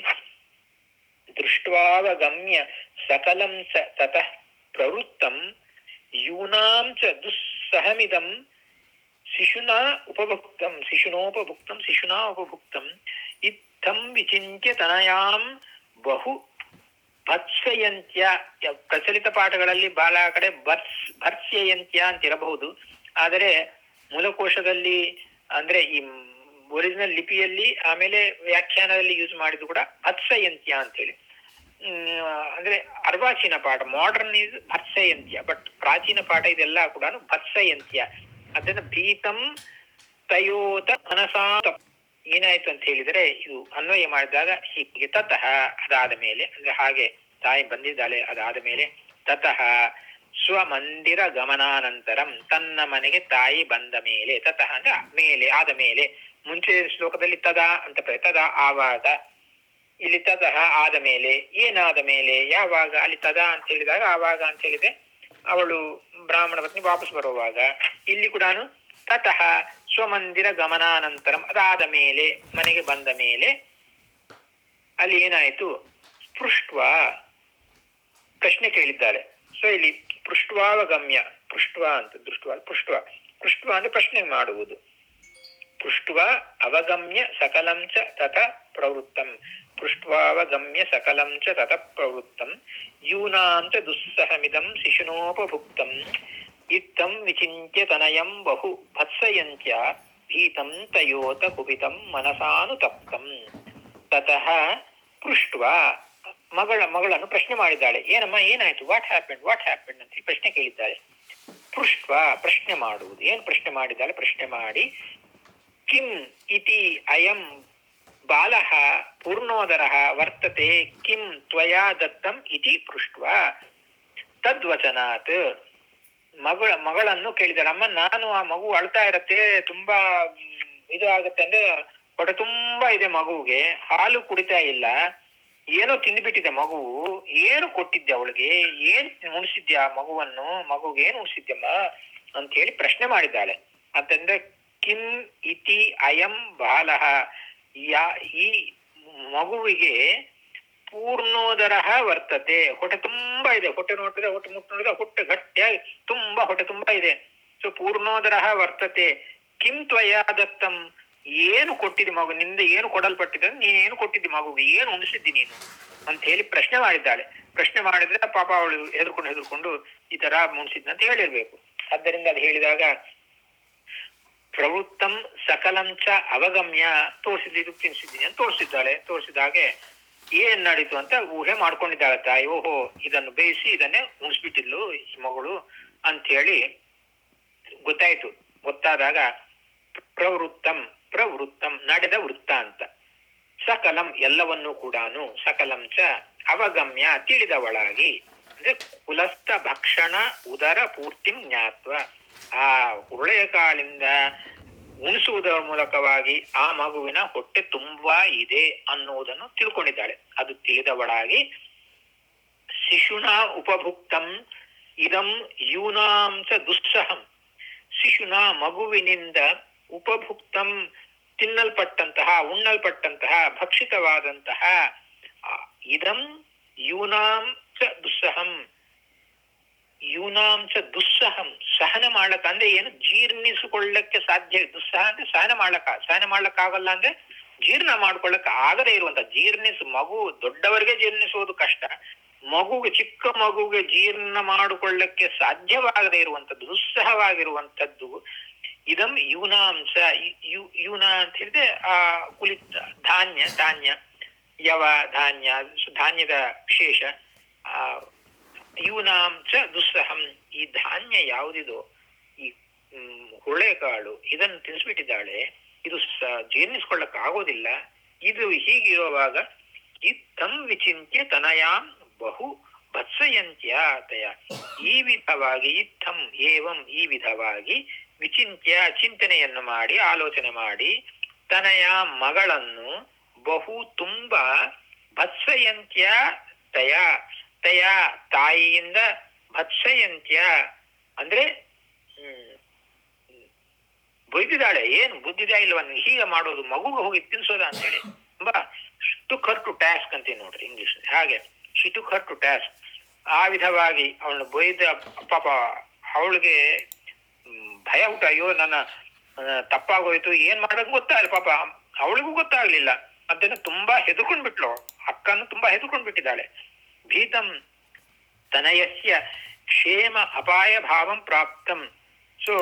ದೃಷ್ಟ್ವಾವಗಮ್ಯ ಸಕಲಂ ಸ ತತಃ ಪ್ರವೃತ್ತಂ ಯೂನಾಂ ಚ ದುಸ್ಸಹಮಿದಂ ಶಿಶುನಾ ಉಪಭುಕ್ತಂ ಶಿಶುನೋಪಭುಕ್ತಂ ಶಿಶುನಾ ಉಪಭುಕ್ತಂ ಇತ್ತಂ ವಿಚಿಂತ್ಯ ತನಯಾಂ ಬಹು ಭತ್ಸಯಂತ್ಯ ಯ- ಪ್ರಚಲಿತ ಪಾಠಗಳಲ್ಲಿ ಬಹಳ ಕಡೆ ಭತ್ಸ್ ಭತ್ಸ್ಯಯಂತ್ಯ ಅಂತ ಇರಬಹುದು ಆದರೆ ಮೂಲಕೋಶದಲ್ಲಿ ಅಂದ್ರೆ ಈ ಒರಿಜಿನಲ್ ಲಿಪಿಯಲ್ಲಿ ಆಮೇಲೆ ವ್ಯಾಖ್ಯಾನದಲ್ಲಿ ಯೂಸ್ ಮಾಡಿದ್ದು ಕೂಡ ಭತ್ಸಯಂತ್ಯ ಅಂತ ಹೇಳಿ ಹ್ಮ್, ಅಂದ್ರೆ ಅರ್ವಾಚೀನ ಪಾಠ ಮಾಡರ್ನ್ ಇಸ್ ಭತ್ಸಯಂತ್ಯ ಬಟ್ ಪ್ರಾಚೀನ ಪಾಠ ಇದೆಲ್ಲ ಕೂಡ ಭತ್ಸಯಂತ್ಯ ಅದನ್ನ ಭೀತಂ ತಯೋತ ಮನಸಾ ತಪ್- ಏನಾಯ್ತು ಅಂತ ಹೇಳಿದ್ರೆ ಇದು ಅನ್ವಯ ಮಾಡಿದಾಗ ಹೀಗೆ ತತಃ ಅದಾದ ಮೇಲೆ ಅಂದ್ರೆ ಹಾಗೆ ತಾಯಿ ಬಂದಿದ್ದಾಳೆ ಅದಾದ ಮೇಲೆ ತತಃ ಸ್ವಮಂದಿರ ಗಮನಾನಂತರಂ ತನ್ನ ಮನೆಗೆ ತಾಯಿ ಬಂದ ಮೇಲೆ ತತಃ ಅಂದ್ರೆ ಮೇಲೆ ಆದ ಮೇಲೆ ಮುಂಚೆ ಶ್ಲೋಕದಲ್ಲಿ ತದಾ ಅಂತ ಬರೆ- ತದಾ ಆವಾಗ ಇಲ್ಲಿ ತದಃ ಆದ ಮೇಲೆ ಏನಾದ ಮೇಲೆ ಯಾವಾಗ ಅಲ್ಲಿ ತದಾ ಅಂತ ಹೇಳಿದಾಗ ಆವಾಗ ಅಂತ ಹೇಳಿದೆ ಅವಳು ಬ್ರಾಹ್ಮಣ ಪತ್ನಿ ವಾಪಸ್ ಬರುವಾಗ ಇಲ್ಲಿ ಕೂಡ ತತಃ ಸ್ವಮಂದಿರ ಗಮನಾನಂತರಂ ಅದಾದ ಮೇಲೆ ಮನೆಗೆ ಬಂದ ಮೇಲೆ ಅಲ್ಲಿ ಏನಾಯಿತು ಪೃಷ್ಟ್ವ ಪ್ರಶ್ನೆ ಕೇಳಿದ್ದಾರೆ ಸೊ ಇಲ್ಲಿ ಪೃಷ್ಟ್ವಾವಗಮ್ಯ ಪೃಷ್ಟ್ವ ಅಂತ ದೃಷ್ಟ್ವ ಪೃಷ್ಟ್ವ ಪೃಷ್ಟ್ವ ಅಂದ್ರೆ ಪ್ರಶ್ನೆ ಮಾಡುವುದು ಪೃಷ್ಟ್ವ ಅವಗಮ್ಯ ಸಕಲಂ ಚ ತತ ಪ್ರವೃತ್ತಂ ಪೃಷ್ಟ್ವಾವಗಮ್ಯ ಸಕಲಂ ಚ ತತ ಪ್ರವೃತ್ತಂ ಯೂನಾಂ ಚ ದುಸ್ಸಹಮಿದಂ ಶಿಶುನೋಪಭುಕ್ತಂ ಇತ್ತಂ ವಿಚಿಂತ್ಯ ತನಯಂ ಬಹು ಭತ್ಸಯಂತ್ಯ ಭೀತಂ ತಯೋತ ಕುಪಿತಂ ಮನಸಾನುತಪ್ತಂ ತತಃ ಪೃಷ್ಟ್ವ ಮಗಳ ಮಗಳನ್ನು ಪ್ರಶ್ನೆ ಮಾಡಿದ್ದಾಳೆ ಏನಮ್ಮ ಏನಾಯ್ತು ವಾಟ್ ಹ್ಯಾಪೆಂಡ್ ವಾಟ್ ಹ್ಯಾಪೆಂಡ್ ಅಂತ ಹೇಳಿ ಪ್ರಶ್ನೆ ಕೇಳಿದ್ದಾಳೆ ಪೃಷ್ಟ್ವ ಪ್ರಶ್ನೆ ಮಾಡುವುದು ಏನು ಪ್ರಶ್ನೆ ಮಾಡಿದ್ದಾಳೆ ಪ್ರಶ್ನೆ ಮಾಡಿ ಕಿಂ ಇತಿ ಅಯಂ ಬಾಲಃ ಪೂರ್ಣೋದರಃ ವರ್ತತೆ ಕಿಂ ತ್ವಯಾ ದತ್ತಂ ಇತಿ ಪೃಷ್ಟ್ವ ತದ್ವಚನಾತ್ ಮಗಳ ಮಗಳನ್ನು ಕೇಳಿದಾಳೆ ಅಮ್ಮ ನಾನು ಆ ಮಗು ಅಳ್ತಾ ಇರತ್ತೆ ತುಂಬಾ ಮ್, ಇದು ಆಗತ್ತೆ ಅಂದ್ರೆ ಹೊಟ್ಟೆ ತುಂಬಾ ಇದೆ ಮಗುವಿಗೆ ಹಾಲು ಕುಡಿತಾ ಇಲ್ಲ ಏನೋ ತಿಂದ್ಬಿಟ್ಟಿದೆ ಮಗು ಏನು ಕೊಟ್ಟಿದ್ದೆ ಅವಳಿಗೆ ಏನ್ ಉಣಿಸಿದ್ಯಾ ಮಗುವನ್ನು ಮಗುಗೆ ಏನು ಉಣಿಸಿದ್ಯಮ್ಮ ಅಂತ ಹೇಳಿ ಪ್ರಶ್ನೆ ಮಾಡಿದ್ದಾಳೆ ಅಂತಂದ್ರೆ ಕಿಂ ಇತಿ ಅಯಂ ಬಾಲಃ ಯಾ ಈ ಮಗುವಿಗೆ ಪೂರ್ಣೋದರ ವರ್ತತೆ ಹೊಟ್ಟೆ ತುಂಬಾ ಇದೆ ಹೊಟ್ಟೆ ನೋಡಿದ್ರೆ ಹೊಟ್ಟೆ ಮುಟ್ಟು ನೋಡಿದ್ರೆ ಹೊಟ್ಟೆ ಗಟ್ಟಿಯಾಗಿ ತುಂಬಾ ಹೊಟ್ಟೆ ತುಂಬಾ ಇದೆ ಸೊ ಪೂರ್ಣೋದರ ವರ್ತತೆ ಕಿಂ ತ್ವಯಾ ದತ್ತಂ ಏನು ಕೊಟ್ಟಿದ್ದಿ ಮಗು ನಿಂದ ಏನು ಕೊಡಲ್ಪಟ್ಟಿದೆ ನೀನ್ ಏನು ಕೊಟ್ಟಿದ್ದಿ ಮಗುಗೆ ಏನು ಉಣಿಸಿದ್ದಿ ನೀನು ಅಂತ ಹೇಳಿ ಪ್ರಶ್ನೆ ಮಾಡಿದ್ದಾಳೆ ಪ್ರಶ್ನೆ ಮಾಡಿದ್ರೆ ಪಾಪ ಅವಳು ಹೆದರ್ಕೊಂಡು ಹೆದರ್ಕೊಂಡು ಈ ತರ ಮುಣಿಸಿದ್ನ ಅಂತ ಹೇಳಿರ್ಬೇಕು ಆದ್ದರಿಂದ ಅದು ಹೇಳಿದಾಗ ಪ್ರವೃತ್ತಂ ಸಕಲಂ ಚ ಅವಗಮ್ಯ ತೋರಿಸಿದ್ದು ಇದು ತಿನ್ಸಿದ್ದೀನಿ ಅಂತ ತೋರಿಸಿದ್ದಾಳೆ ತೋರಿಸಿದಾಗೆ ಏನ್ ನಡೀತು ಅಂತ ಊಹೆ ಮಾಡ್ಕೊಂಡಿದ್ದಾಳೆ ತಾಯಿ ಓಹೋ ಇದನ್ನು ಬೇಯಿಸಿ ಇದನ್ನೇ ಉಣಿಸ್ಬಿಟ್ಟಿದ್ಲು ಈ ಮಗಳು ಅಂತ ಹೇಳಿ ಗೊತ್ತಾಯ್ತು ಗೊತ್ತಾದಾಗ ಪ್ರವೃತ್ತಂ ಪ್ರವೃತ್ತಂ ನಡೆದ ವೃತ್ತ ಅಂತ ಸಕಲಂ ಎಲ್ಲವನ್ನೂ ಕೂಡ ಸಕಲಂ ಚ ಅವಗಮ್ಯ ತಿಳಿದವಳಾಗಿ ಅಂದ್ರೆ ಕುಲಸ್ಥ ಭಕ್ಷಣ ಉದರ ಪೂರ್ತಿಂ ಜ್ಞಾತ್ವ ಆ ಹುರುಳೆಯ ಕಾಳಿಂದ ಉಣಿಸುವುದರ ಮೂಲಕವಾಗಿ ಆ ಮಗುವಿನ ಹೊಟ್ಟೆ ತುಂಬಾ ಇದೆ ಅನ್ನುವುದನ್ನು ತಿಳ್ಕೊಂಡಿದ್ದಾಳೆ ಅದು ತಿಳಿದವಳಾಗಿ ಶಿಶುನ ಉಪಭುಕ್ತಂ ಇದಂ ಯೂನಾಂ ಚ ದುಸ್ಸಹಂ ಶಿಶುನ ಮಗುವಿನಿಂದ ಉಪಭುಕ್ತಂ ತಿನ್ನಲ್ಪಟ್ಟಂತಹ ಉಣ್ಣಲ್ಪಟ್ಟಂತಹ ಭಕ್ಷಿತವಾದಂತಹ ಆ, ಇದಂ ಯೂನಾಂ ಚ ದುಸ್ಸಹಂ ಯೂನಾಂ ಚ ದುಸ್ಸಹಂ ಸಹನ ಮಾಡಕ್ ಅಂದ್ರೆ ಏನು ಜೀರ್ಣಿಸಿಕೊಳ್ಳಕ್ಕೆ ಸಾಧ್ಯ ದುಸ್ಸಹ ಅಂದ್ರೆ ಸಹನ ಮಾಡಕ್ಕ ಸಹನ ಮಾಡಕ್ ಆಗಲ್ಲ ಅಂದ್ರೆ ಜೀರ್ಣ ಮಾಡ್ಕೊಳ್ಳಕ್ ಆಗದೇ ಇರುವಂತ ಜೀರ್ಣಿಸ್ ಮಗು ದೊಡ್ಡವರಿಗೆ ಜೀರ್ಣಿಸುವುದು ಕಷ್ಟ ಮಗುಗೆ ಚಿಕ್ಕ ಮಗುಗೆ ಜೀರ್ಣ ಮಾಡಿಕೊಳ್ಳಕ್ಕೆ ಸಾಧ್ಯವಾಗದೇ ಇರುವಂತದ್ದು ದುಸ್ಸಹವಾಗಿರುವಂತದ್ದು ಇದಂ ಯೂನಾಂಶ ಯು ಯೂನ ಅಂತ ಹೇಳಿದ್ರೆ ಆ ಕುಲಿತ ಧಾನ್ಯ ಧಾನ್ಯ ಯವ ಧಾನ್ಯ ಸು- ಧಾನ್ಯದ ವಿಶೇಷ ಆ ಯೂನಾಂಶ ದುಸ್ಸಹಂ ಈ ಧಾನ್ಯ ಯಾವುದಿದೋ ಈ ಹ್ಮ್, ಹುರುಳೆಕಾಳು ಇದನ್ನು ತಿನ್ಸ್ಬಿಟ್ಟಿದ್ದಾಳೆ ಇದು ಸ ಜೀರ್ಣಿಸ್ಕೊಳ್ಳಕ್ ಆಗೋದಿಲ್ಲ ಇದು ಹೀಗಿರುವಾಗ ಇತ್ತಂ ವಿಚಿಂತ್ಯ ತನಯಾಂ ಬಹು ಭತ್ಸಯಂತ್ಯ ತಯ ಈ ವಿಧವಾಗಿ ಇತ್ತಂ ಏವಂ ಈ ವಿಧವಾಗಿ ವಿಚಿಂತ್ಯ ಚಿಂತನೆಯನ್ನು ಮಾಡಿ ಆಲೋಚನೆ ಮಾಡಿ ತನಯ ಮಗಳನ್ನು ಬಹು ತುಂಬ ಭತ್ಸಯಂತ್ಯ ತಯ ತಯ ತಾಯಿಯಿಂದ ಭತ್ಸಯಂತ್ಯ ಅಂದ್ರೆ ಹ್ಮ್ ಬೈದಿದ್ದಾಳೆ ಏನು ಬುದ್ಧಿದ ಇಲ್ವ ಹೀಗೆ ಮಾಡೋದು ಮಗುಗೆ ಹೋಗಿ ತಿನ್ಸೋದ ಅಂತ ಹೇಳಿ ತುಂಬಾ ಟುಕ್ ಹರ್ ಟು ಟ್ಯಾಸ್ಕ್ ಅಂತೀವಿ ನೋಡ್ರಿ ಇಂಗ್ಲಿಷ್ ಹಾಗೆ she took her to task ಆ ವಿಧವಾಗಿ ಅವಳನ್ನು ಬೈದ ಪಾಪ ಅವಳಿಗೆ ಹ್ಮ್, ಭಯ ಹುಟ್ಟು ಅಯ್ಯೋ ನನ್ನ ಆ, ತಪ್ಪಾಗೋಯ್ತು ಏನ್ ಮಾಡೋದು ಗೊತ್ತಾಗಲ್ಲ ಪಾಪ ಅವಳಿಗೂ ಗೊತ್ತಾಗ್ಲಿಲ್ಲ ಅದನ್ನ ತುಂಬಾ ಹೆದರ್ಕೊಂಡ್ ಬಿಟ್ಲು ಅಕ್ಕನು ತುಂಬಾ ಹೆದರ್ಕೊಂಡ್ ಬಿಟ್ಟಿದ್ದಾಳೆ ಭೀತಂ ತನಯಸ್ಯ ಕ್ಷೇಮ ಅಪಾಯ ಭಾವಂ ಪ್ರಾಪ್ತಂ ಸೊ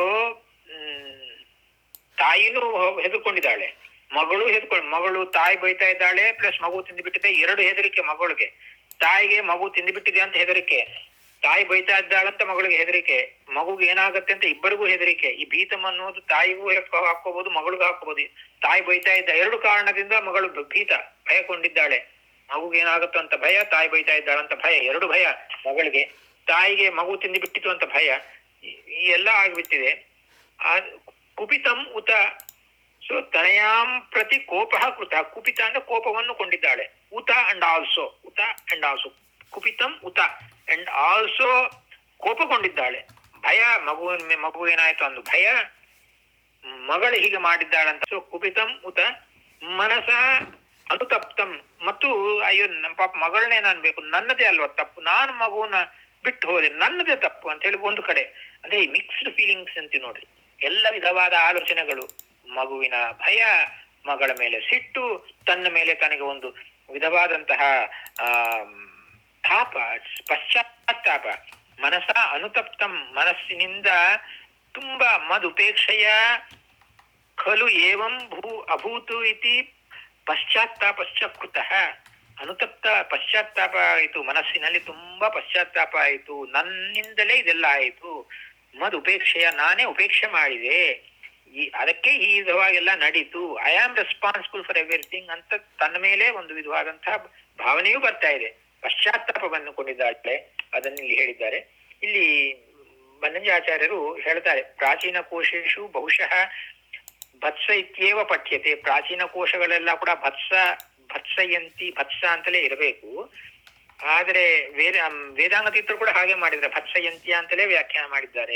ತಾಯಿನೂ ಹೆದರ್ಕೊಂಡಿದ್ದಾಳೆ ಮಗಳು ಹೆದರ್ಕೊಂಡು ಮಗಳು ತಾಯಿ ಬೈತಾ ಇದ್ದಾಳೆ ಪ್ಲಸ್ ಮಗು ತಿಂದುಬಿಟ್ಟಿದೆ ಎರಡು ಹೆದರಿಕೆ ಮಗಳಿಗೆ ತಾಯಿಗೆ ಮಗು ತಿಂದುಬಿಟ್ಟಿದೆ ಅಂತ ಹೆದರಿಕೆ ತಾಯಿ ಬೈತಾ ಇದ್ದಾಳಂತ ಮಗಳಿಗೆ ಹೆದರಿಕೆ ಮಗುಗೆ ಏನಾಗತ್ತೆ ಅಂತ ಇಬ್ಬರಿಗೂ ಹೆದರಿಕೆ ಈ ಭೀತಂ ಅನ್ನೋದು ತಾಯಿಗೂ ಹಾಕೋ- ಹಾಕೋಬಹುದು ಮಗಳಿಗೂ ಹಾಕೋಬಹುದು ತಾಯಿ ಬೈತಾ ಇದ್ದ ಎರಡು ಕಾರಣದಿಂದ ಮಗಳು ಭ- ಭೀತ ಭಯಗೊಂಡಿದ್ದಾಳೆ ಮಗುಗೆ ಏನಾಗುತ್ತೋ ಅಂತ ಭಯ ತಾಯಿ ಬೈತಾ ಇದ್ದಾಳಂತ ಭಯ ಎರಡು ಭಯ ಮಗಳಿಗೆ ತಾಯಿಗೆ ಮಗು ತಿಂದು ಬಿಟ್ಟಿತು ಅಂತ ಭಯ ಈ ಈ ಎಲ್ಲ ಆಗ್ಬಿಟ್ಟಿದೆ ಆ ಕುಪಿತಂ ಉತ ಸೊ ತನಯಾಂ ಪ್ರತಿ ಕೋಪ ಕೃತ ಕುಪಿತ ಅಂದ್ರೆ ಕೋಪವನ್ನು ಕೊಂಡಿದ್ದಾಳೆ ಉತ ಅಂಡ್ ಆಲ್ಸೋ ಉತ ಅಂಡ್ ಆಲ್ಸೋ ಕುಪಿತಂ ಉತ ಅಂಡ್ ಆಲ್ಸೋ ಕೋಪಗೊಂಡಿದ್ದಾಳೆ ಭಯ ಮಗುವಿನ ಮೇ- ಮಗು ಏನಾಯ್ತು ಅಂದು ಭಯ ಮಗಳು ಹೀಗೆ ಮಾಡಿದ್ದಾಳಂತ ಸೊ ಕುಪಿತಂ ಉತ ಮನಸ ಅನುತಪ್ತಂ ಮತ್ತು ಅಯ್ಯೋ ನಮ್ಮ ಪಾಪ ಮಗಳನ್ನೇ ನಾನು ಬೇಕು ನನ್ನದೇ ಅಲ್ವಾ ತಪ್ಪು ನಾನು ಮಗುವನ್ನ ಬಿಟ್ಟು ಹೋದೆ ನನ್ನದೇ ತಪ್ಪು ಅಂತ ಹೇಳಿ ಒಂದು ಕಡೆ ಅದೇ ಮಿಕ್ಸ್ಡ್ ಫೀಲಿಂಗ್ಸ್ ಅಂತ ನೋಡ್ರಿ ಎಲ್ಲ ವಿಧವಾದ ಆಲೋಚನೆಗಳು ಮಗುವಿನ ಭಯ ಮಗಳ ಮೇಲೆ ಸಿಟ್ಟು ತನ್ನ ಮೇಲೆ ತನಗೆ ಒಂದು ವಿಧವಾದಂತಹ ಆ ತಾಪ ಪಶ್ಚಾತ್ತಾಪ ಮನಸ ಅನುತಪ್ತಂ ಮನಸ್ಸಿನಿಂದ ತುಂಬಾ ಮದುಪೇಕ್ಷೆಯ ಖಲು ಏವಂ ಭೂ ಅಭೂತು ಇತಿ ಪಶ್ಚಾತ್ತಾಪಶ್ಚ ಕೃತಃ ಅನುತಪ್ತ ಪಶ್ಚಾತ್ತಾಪ ಆಯಿತು ಮನಸ್ಸಿನಲ್ಲಿ ತುಂಬಾ ಪಶ್ಚಾತ್ತಾಪ ಆಯಿತು ನನ್ನಿಂದಲೇ ಇದೆಲ್ಲ ಆಯಿತು ಮದ್ ಉಪೇಕ್ಷೆಯ ನಾನೇ ಉಪೇಕ್ಷೆ ಮಾಡಿದೆ ಈ ಅದಕ್ಕೆ ಈ ವಿಧವಾಗೆಲ್ಲ ನಡೀತು I am responsible for everything ಅಂತ ತನ್ನ ಮೇಲೆ ಒಂದು ವಿಧವಾದಂತಹ ಭಾವನೆಯೂ ಬರ್ತಾ ಇದೆ ಪಶ್ಚಾತ್ತಾಪವನ್ನು ಕೊಂಡಿದ್ದಾಳೆ ಅದನ್ನು ಇಲ್ಲಿ ಹೇಳಿದ್ದಾರೆ ಇಲ್ಲಿ ಬನ್ನಂಜಾಚಾರ್ಯರು ಹೇಳ್ತಾರೆ ಪ್ರಾಚೀನ ಕೋಶೇಶು ಬಹುಶಃ ಭತ್ಸ ಇತ್ಯೇವ ಪಠ್ಯತೆ ಪ್ರಾಚೀನ ಕೋಶಗಳೆಲ್ಲ ಕೂಡ ಭತ್ಸ ಭತ್ಸಯಂತಿ ಭತ್ಸ ಅಂತಲೇ ಇರಬೇಕು ಆದರೆ ವೇದ ಅಮ್, ವೇದಾಂಗ ತೀರ್ಥರು ಕೂಡ ಹಾಗೆ ಮಾಡಿದ್ದಾರೆ ಭತ್ಸಯಂತಿ ಅಂತಲೇ ವ್ಯಾಖ್ಯಾನ ಮಾಡಿದ್ದಾರೆ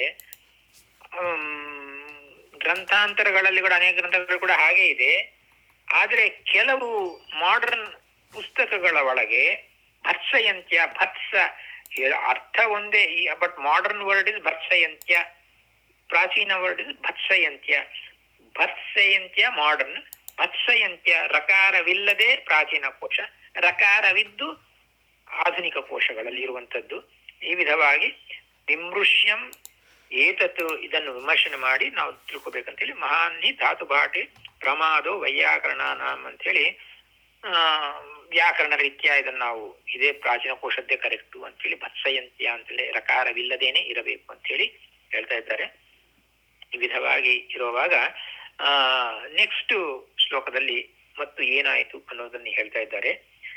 ಅಮ್, ಗ್ರಂಥಾಂತರಗಳಲ್ಲಿ ಕೂಡ ಅನೇಕ ಗ್ರಂಥಗಳು ಕೂಡ ಹಾಗೆ ಇದೆ ಆದ್ರೆ ಕೆಲವು ಮಾಡರ್ನ್ ಪುಸ್ತಕಗಳ ಒಳಗೆ ಭತ್ಸಯಂತ್ಯ ಭತ್ಸ ಹೇಳ- ಅರ್ಥ ಒಂದೇ ಈ ಬಟ್ ಮಾಡರ್ನ್ ವರ್ಡ್ ಇಸ್ ಭತ್ಸಯಂತ್ಯ ಪ್ರಾಚೀನ ವರ್ಡ್ ಇಸ್ ಭತ್ಸಯಂತ್ಯ ಭತ್ಸಯಂತ್ಯ ಮಾಡರ್ನ್ ಭತ್ಸಯಂತ್ಯ ರಕಾರವಿಲ್ಲದೆ ಪ್ರಾಚೀನ ಕೋಶ ರಕಾರವಿದ್ದು ಆಧುನಿಕ ಕೋಶಗಳಲ್ಲಿ ಇರುವಂತದ್ದು ಈ ವಿಧವಾಗಿ ವಿಮೃಶ್ಯಂ ಏತತ್ ಇದನ್ನು ವಿಮರ್ಶನೆ ಮಾಡಿ ನಾವು ತಿಳ್ಕೊಬೇಕಂತೇಳಿ ಮಹಾನ್ಹಿ ಧಾತು ಭಾಟೆ ಪ್ರಮಾದೋ ವೈಯಾಕರಣಾನಾಂ ಅಂತೇಳಿ ಆ ವ್ಯಾಕರಣ ರೀತ್ಯ ಇದನ್ನ ನಾವು ಇದೇ ಪ್ರಾಚೀನ ಕೋಶದ್ದೇ ಕರೆಕ್ಟು ಅಂತೇಳಿ ಭತ್ಸಯಂತ್ಯ ಅಂತೇಳಿ ರಕಾರವಿಲ್ಲದೇನೆ ಇರಬೇಕು ಅಂತೇಳಿ ಹೇಳ್ತಾ ಇದ್ದಾರೆ ಈ ವಿಧವಾಗಿ ಇರುವಾಗ ಆ ನೆಕ್ಸ್ಟ್ ಶ್ಲೋಕದಲ್ಲಿ ಮತ್ತು ಏನಾಯಿತು ಅನ್ನೋದನ್ನು ಹೇಳ್ತಾ ಇದ್ದಾರೆ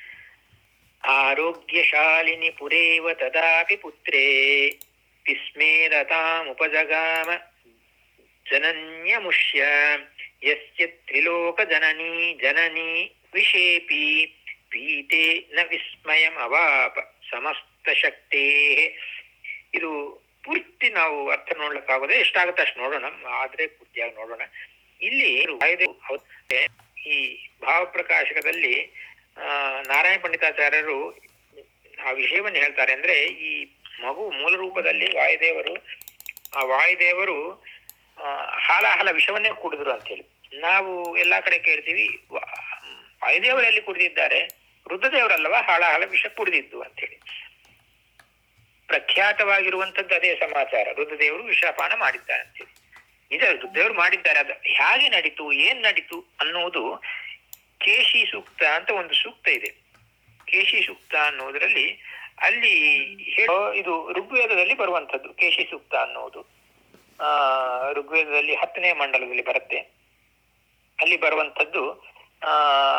ಆರೋಗ್ಯಶಾಲಿನಿ ಪುರೇವ ತದಾಪಿ ಪುತ್ರೇ ವಿಸ್ಮೇರತಾಮುಪಜಗಾಮ ಜನನ್ಯಮುಷ್ಯ ಯಸ್ಯ ತ್ರಿಲೋಕ ಜನನೀ ಜನನೀ ವಿಷೇಪಿ ಪೀತೆ ನ ವಿಸ್ಮಯಂ ಅವಾಪ ಸಮಸ್ತ ಶಕ್ತೇ ಇದು ಪೂರ್ತಿ ನಾವು ಅರ್ಥ ನೋಡ್ಲಿಕ್ಕಾಗದೆ ಎಷ್ಟಾಗುತ್ತೆ ಅಷ್ಟು ನೋಡೋಣ ಆದ್ರೆ ಪೂರ್ತಿಯಾಗಿ ನೋಡೋಣ ಇಲ್ಲಿ ವಾಯುದೇವ ಅವತ್ತೆ ಈ ಭಾವಪ್ರಕಾಶಕದಲ್ಲಿ ಆ ನಾರಾಯಣ ಪಂಡಿತಾಚಾರ್ಯರು ಆ ವಿಷಯವನ್ನು ಹೇಳ್ತಾರೆ ಅಂದ್ರೆ ಈ ಮಗು ಮೂಲ ರೂಪದಲ್ಲಿ ವಾಯುದೇವರು ಆ ವಾಯುದೇವರು ಆ, ಹಾಲಾಹಲ ವಿಷವನ್ನೇ ಕುಡಿದ್ರು ಅಂತೇಳಿ ನಾವು ಎಲ್ಲಾ ಕಡೆ ಕೇಳ್ತೀವಿ ವ- ವಾಯುದೇವರು ಎಲ್ಲಿ ಕುಡಿದಿದ್ದಾರೆ ರುದ್ರದೇವರಲ್ಲವಾ ಹಾಲಾಹಲ ವಿಷ ಕುಡಿದಿದ್ದು ಅಂತೇಳಿ ಪ್ರಖ್ಯಾತವಾಗಿರುವಂತದ್ದು ಅದೇ ಸಮಾಚಾರ ರುದ್ರದೇವರು ವಿಷಪಾನ ಮಾಡಿದ್ದಾರೆ ಅಂತೇಳಿ ನಿಜ ರುದ್ರದೇವರು ಮಾಡಿದ್ದಾರೆ ಅದು ಹೇಗೆ ನಡೀತು ಏನ್ ನಡೀತು ಅನ್ನುವುದು ಕೇಶಿ ಸೂಕ್ತ ಅಂತ ಒಂದು ಸೂಕ್ತ ಇದೆ ಕೇಶಿ ಸೂಕ್ತ ಅನ್ನೋದ್ರಲ್ಲಿ ಅಲ್ಲಿ ಹೇಳೋ ಇದು ಋಗ್ವೇದದಲ್ಲಿ ಬರುವಂತದ್ದು ಕೇಶಿ ಸೂಕ್ತ ಅನ್ನೋದು ಆ ಋಗ್ವೇದದಲ್ಲಿ ಹತ್ತನೇ ಮಂಡಲದಲ್ಲಿ ಬರುತ್ತೆ ಅಲ್ಲಿ ಬರುವಂತದ್ದು ಆ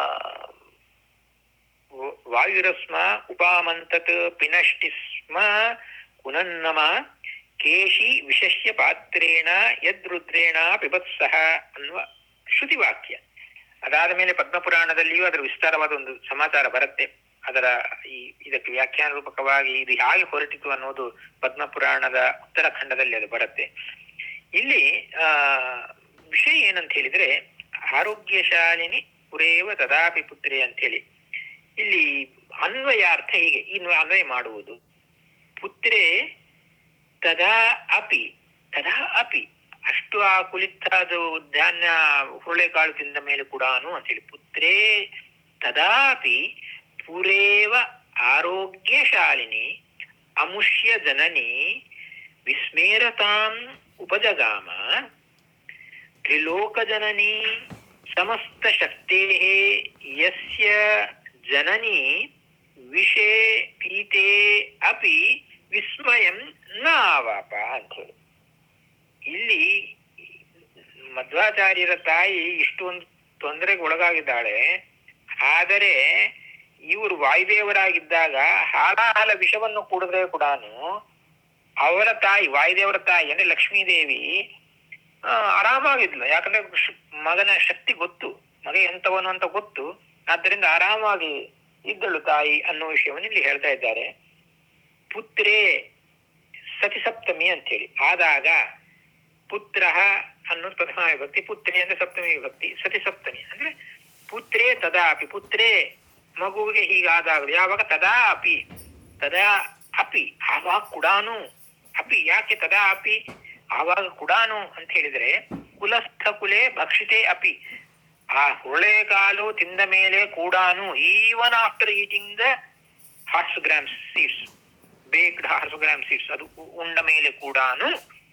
ವ- ವಾಯುರಸ್ಮ ಉಪಾಮಂತತ್ ಪಿನಷ್ಟಿ ಸ್ಮ ಕುನನ್ನಮ ಕೇಶಿ ವಿಶಸ್ಯ ಪಾತ್ರೇಣ ಯದ್ರುದ್ರೇಣ ಪಿಬತ್ಸಹ ಅನ್ನುವ ಶ್ರುತಿವಾಕ್ಯ ಅದಾದ ಮೇಲೆ ಪದ್ಮಪುರಾಣದಲ್ಲಿಯೂ ಅದರ ವಿಸ್ತಾರವಾದ ಒಂದು ಸಮಾಚಾರ ಬರುತ್ತೆ ಅದರ ಈ ಇದಕ್ಕೆ ವ್ಯಾಖ್ಯಾನ ರೂಪಕವಾಗಿ ಇದು ಹೇಗೆ ಹೊರಟಿತು ಅನ್ನೋದು ಪದ್ಮಪುರಾಣದ ಉತ್ತರಾಖಂಡದಲ್ಲಿ ಅದು ಬರುತ್ತೆ ಇಲ್ಲಿ ಆ ವಿಷಯ ಏನಂತ ಹೇಳಿದ್ರೆ ಆರೋಗ್ಯಶಾಲಿನಿ ಪುರೇವ ತದಾಪಿ ಪುತ್ರಿ ಅಂತ ಹೇಳಿ ಇಲ್ಲಿ ಅನ್ವಯಾರ್ಥ ಹೀಗೆ ಇನ್ನು ಅನ್ವಯ ಮಾಡುವುದು ಪುತ್ರೇ ತದಾ ಅಪಿ ತದಾ ಅಪಿ ಅಷ್ಟು ಆ ಕುಲಿತಾದು ಧಾನ್ಯ ಹುರುಳೆಕಾಳು ತಿಂದ ಮೇಲೆ ಕೂಡ ಅಂತೇಳಿ ಪುತ್ರೇ ತದಾಪಿ ಪುರೇವ ಆರೋಗ್ಯಶಾಲಿನಿ ಅಮುಷ್ಯ ಜನನಿ ವಿಸ್ಮೇರತಾಂ ಉಪಜಗಾಮ ತ್ರಿಲೋಕಜನನಿ ಸಮಸ್ತ ಶಕ್ತೇ ಯಸ್ಯ ಜನನಿ ವಿಷೇ ಪೀತೆ ಅಪಿ ವಿಸ್ಮಯಂ ನ ಆವಾಪ ಅಂಥೇಳಿ ಇಲ್ಲಿ ಮಧ್ವಾಚಾರ್ಯರ ತಾಯಿ ಇಷ್ಟೊಂದು ತೊಂದರೆಗೆ ಒಳಗಾಗಿದ್ದಾಳೆ ಆದರೆ ಇವರು ವಾಯುದೇವರಾಗಿದ್ದಾಗ ಹಾಲಾಹಲ ವಿಷವನ್ನು ಕುಡಿದ್ರೆ ಕೂಡ ಅವರ ತಾಯಿ ವಾಯುದೇವರ ತಾಯಿ ಅಂದ್ರೆ ಲಕ್ಷ್ಮೀದೇವಿ ಆ, ಆರಾಮಾಗಿದ್ಲು ಯಾಕಂದ್ರೆ ಶ್- ಮಗನ ಶಕ್ತಿ ಗೊತ್ತು ಮಗ ಎಂತವನು ಅಂತ ಗೊತ್ತು ಆದ್ದರಿಂದ ಆರಾಮಾಗಿ ಇದ್ದಳು ತಾಯಿ ಅನ್ನೋ ವಿಷಯವನ್ನು ಇಲ್ಲಿ ಹೇಳ್ತಾ ಇದ್ದಾರೆ ಪುತ್ರೇ ಸತಿ ಸಪ್ತಮಿ ಅಂತೇಳಿ ಆದಾಗ ಪುತ್ರ ಅನ್ನೋದು ಪ್ರಥಮ ವಿಭಕ್ತಿ ಪುತ್ರಿ ಅಂದ್ರೆ ಸಪ್ತಮಿ ವಿಭಕ್ತಿ ಸತಿ ಸಪ್ತಮಿ ಅಂದ್ರೆ ಪುತ್ರೇ ತದಾ ಅಪಿ ಪುತ್ರೇ ಮಗುವಿಗೆ ಹೀಗಾದಾಗಲು ಯಾವಾಗ ತದಾ ಅಪಿ ತದಾ ಅಪಿ ಆವಾಗ ಕೂಡಾನು ಅಪಿ ಯಾಕೆ ತದಾ ಅಪಿ ಆವಾಗ ಕೂಡಾನು ಅಂತ ಹೇಳಿದ್ರೆ ಕುಲಸ್ಥ ಕುಲೆ ಭಕ್ಷಿತೆ ಅಪಿ ಆ ಹುಳೆಗಾಲು ತಿಂದ ಮೇಲೆ ಕೂಡಾನು even after eating the horse gram seeds baked horse gram seeds ಅದು ಉ- ಉಂಡ ಮೇಲೆ ಕೂಡಾನು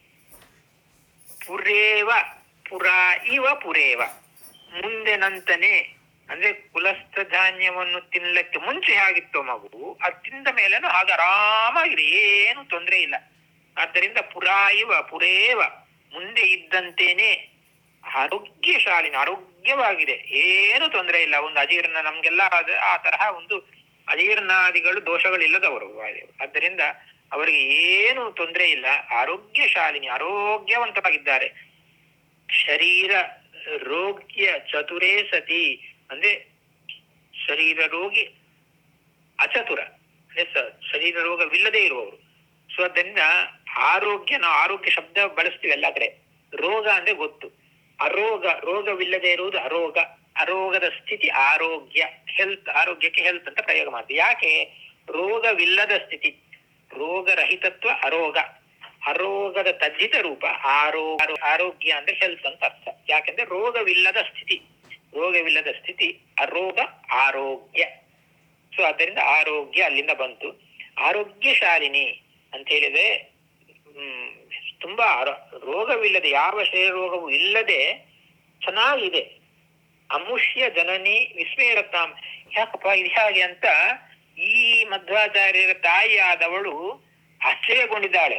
ಪುರೇವ ಪುರ ಇವ ಪುರೇವ ಮುಂದೆನಂತನೇ ಅಂದ್ರೆ ಕುಲಸ್ಥ ಧಾನ್ಯವನ್ನು ತಿನ್ನಲಿಕ್ಕೆ ಮುಂಚೆ ಆಗಿತ್ತು ಮಗು ಅದು ತಿಂದ ಮೇಲೇನು ಹಾಗೆ ಆರಾಮಾಗಿದೆ ಏನು ತೊಂದರೆ ಇಲ್ಲ ಆದ್ದರಿಂದ ಪುರ ಇವ ಪುರೇವ ಮುಂದೆ ಇದ್ದಂತೇನೆ ಆರೋಗ್ಯಶಾಲಿನ ಆರೋಗ್ಯವಾಗಿದೆ ಏನು ತೊಂದರೆ ಇಲ್ಲ ಒಂದು ಅಜೀರ್ಣ ನಮ್ಗೆಲ್ಲ ಅದ- ಆ ತರಹ ಒಂದು ಅಜೀರ್ಣಾದಿಗಳು ದೋಷಗಳಿಲ್ಲದವರು ವಾಯುದೇವರು. ಆದ್ದರಿಂದ ಅವರಿಗೆ ಏನು ತೊಂದರೆ ಇಲ್ಲ ಆರೋಗ್ಯಶಾಲಿನಿ ಆರೋಗ್ಯವಂತವಾಗಿದ್ದಾರೆ ಶರೀರ ರೋಗ್ಯ ಚತುರೇ ಸತಿ ಅಂದ್ರೆ ಶರೀರ ರೋಗಿ ಅಚತುರ ಅಂದ್ರೆ ಸ- ಶರೀರ ರೋಗವಿಲ್ಲದೆ ಇರುವವರು ಸೊ ಅದರಿಂದ ಆರೋಗ್ಯ ನಾವು ಆರೋಗ್ಯ ಶಬ್ದ ಬಳಸ್ತೀವಿ ಎಲ್ಲ ಕಡೆ ರೋಗ ಅಂದ್ರೆ ಗೊತ್ತು ಅರೋಗ ರೋಗವಿಲ್ಲದೆ ಇರುವುದು ಅರೋಗ ಅರೋಗದ ಸ್ಥಿತಿ ಆರೋಗ್ಯ ಹೆಲ್ತ್ ಆರೋಗ್ಯಕ್ಕೆ ಹೆಲ್ತ್ ಅಂತ ಪ್ರಯೋಗ ಮಾಡ್ತೀವಿ ಯಾಕೆ ರೋಗವಿಲ್ಲದ ಸ್ಥಿತಿ ರೋಗರಹಿತತ್ವ ಅರೋಗ ಅರೋಗದ ತಜ್ಜಿತ ರೂಪ ಆರೋಗ ಆರೋಗ್ಯ ಅಂದ್ರೆ ಹೆಲ್ತ್ ಅಂತ ಅರ್ಥ ಯಾಕೆಂದ್ರೆ ರೋಗವಿಲ್ಲದ ಸ್ಥಿತಿ ರೋಗವಿಲ್ಲದ ಸ್ಥಿತಿ ಅರೋಗ ಆರೋಗ್ಯ ಸೊ ಆದ್ದರಿಂದ ಆರೋಗ್ಯ ಅಲ್ಲಿಂದ ಬಂತು ಆರೋಗ್ಯಶಾಲಿನಿ ಅಂತ ಹೇಳಿದ್ರೆ ಹ್ಮ್ ತುಂಬಾ ಆರೋ- ರೋಗವಿಲ್ಲದೆ ಯಾವ ಶರೀರ ರೋಗವೂ ಇಲ್ಲದೆ ಚೆನ್ನಾಗಿದೆ ಅಮುಷ್ಯ ಜನನಿ ವಿಸ್ಮೇರತಾಂ ಯಾಕಪ್ಪ ಇದು ಹಾಗೆ ಅಂತ ಈ ಮಧ್ವಾಚಾರ್ಯರ ತಾಯಿ ಆದವಳು ಆಶ್ಚರ್ಯಗೊಂಡಿದ್ದಾಳೆ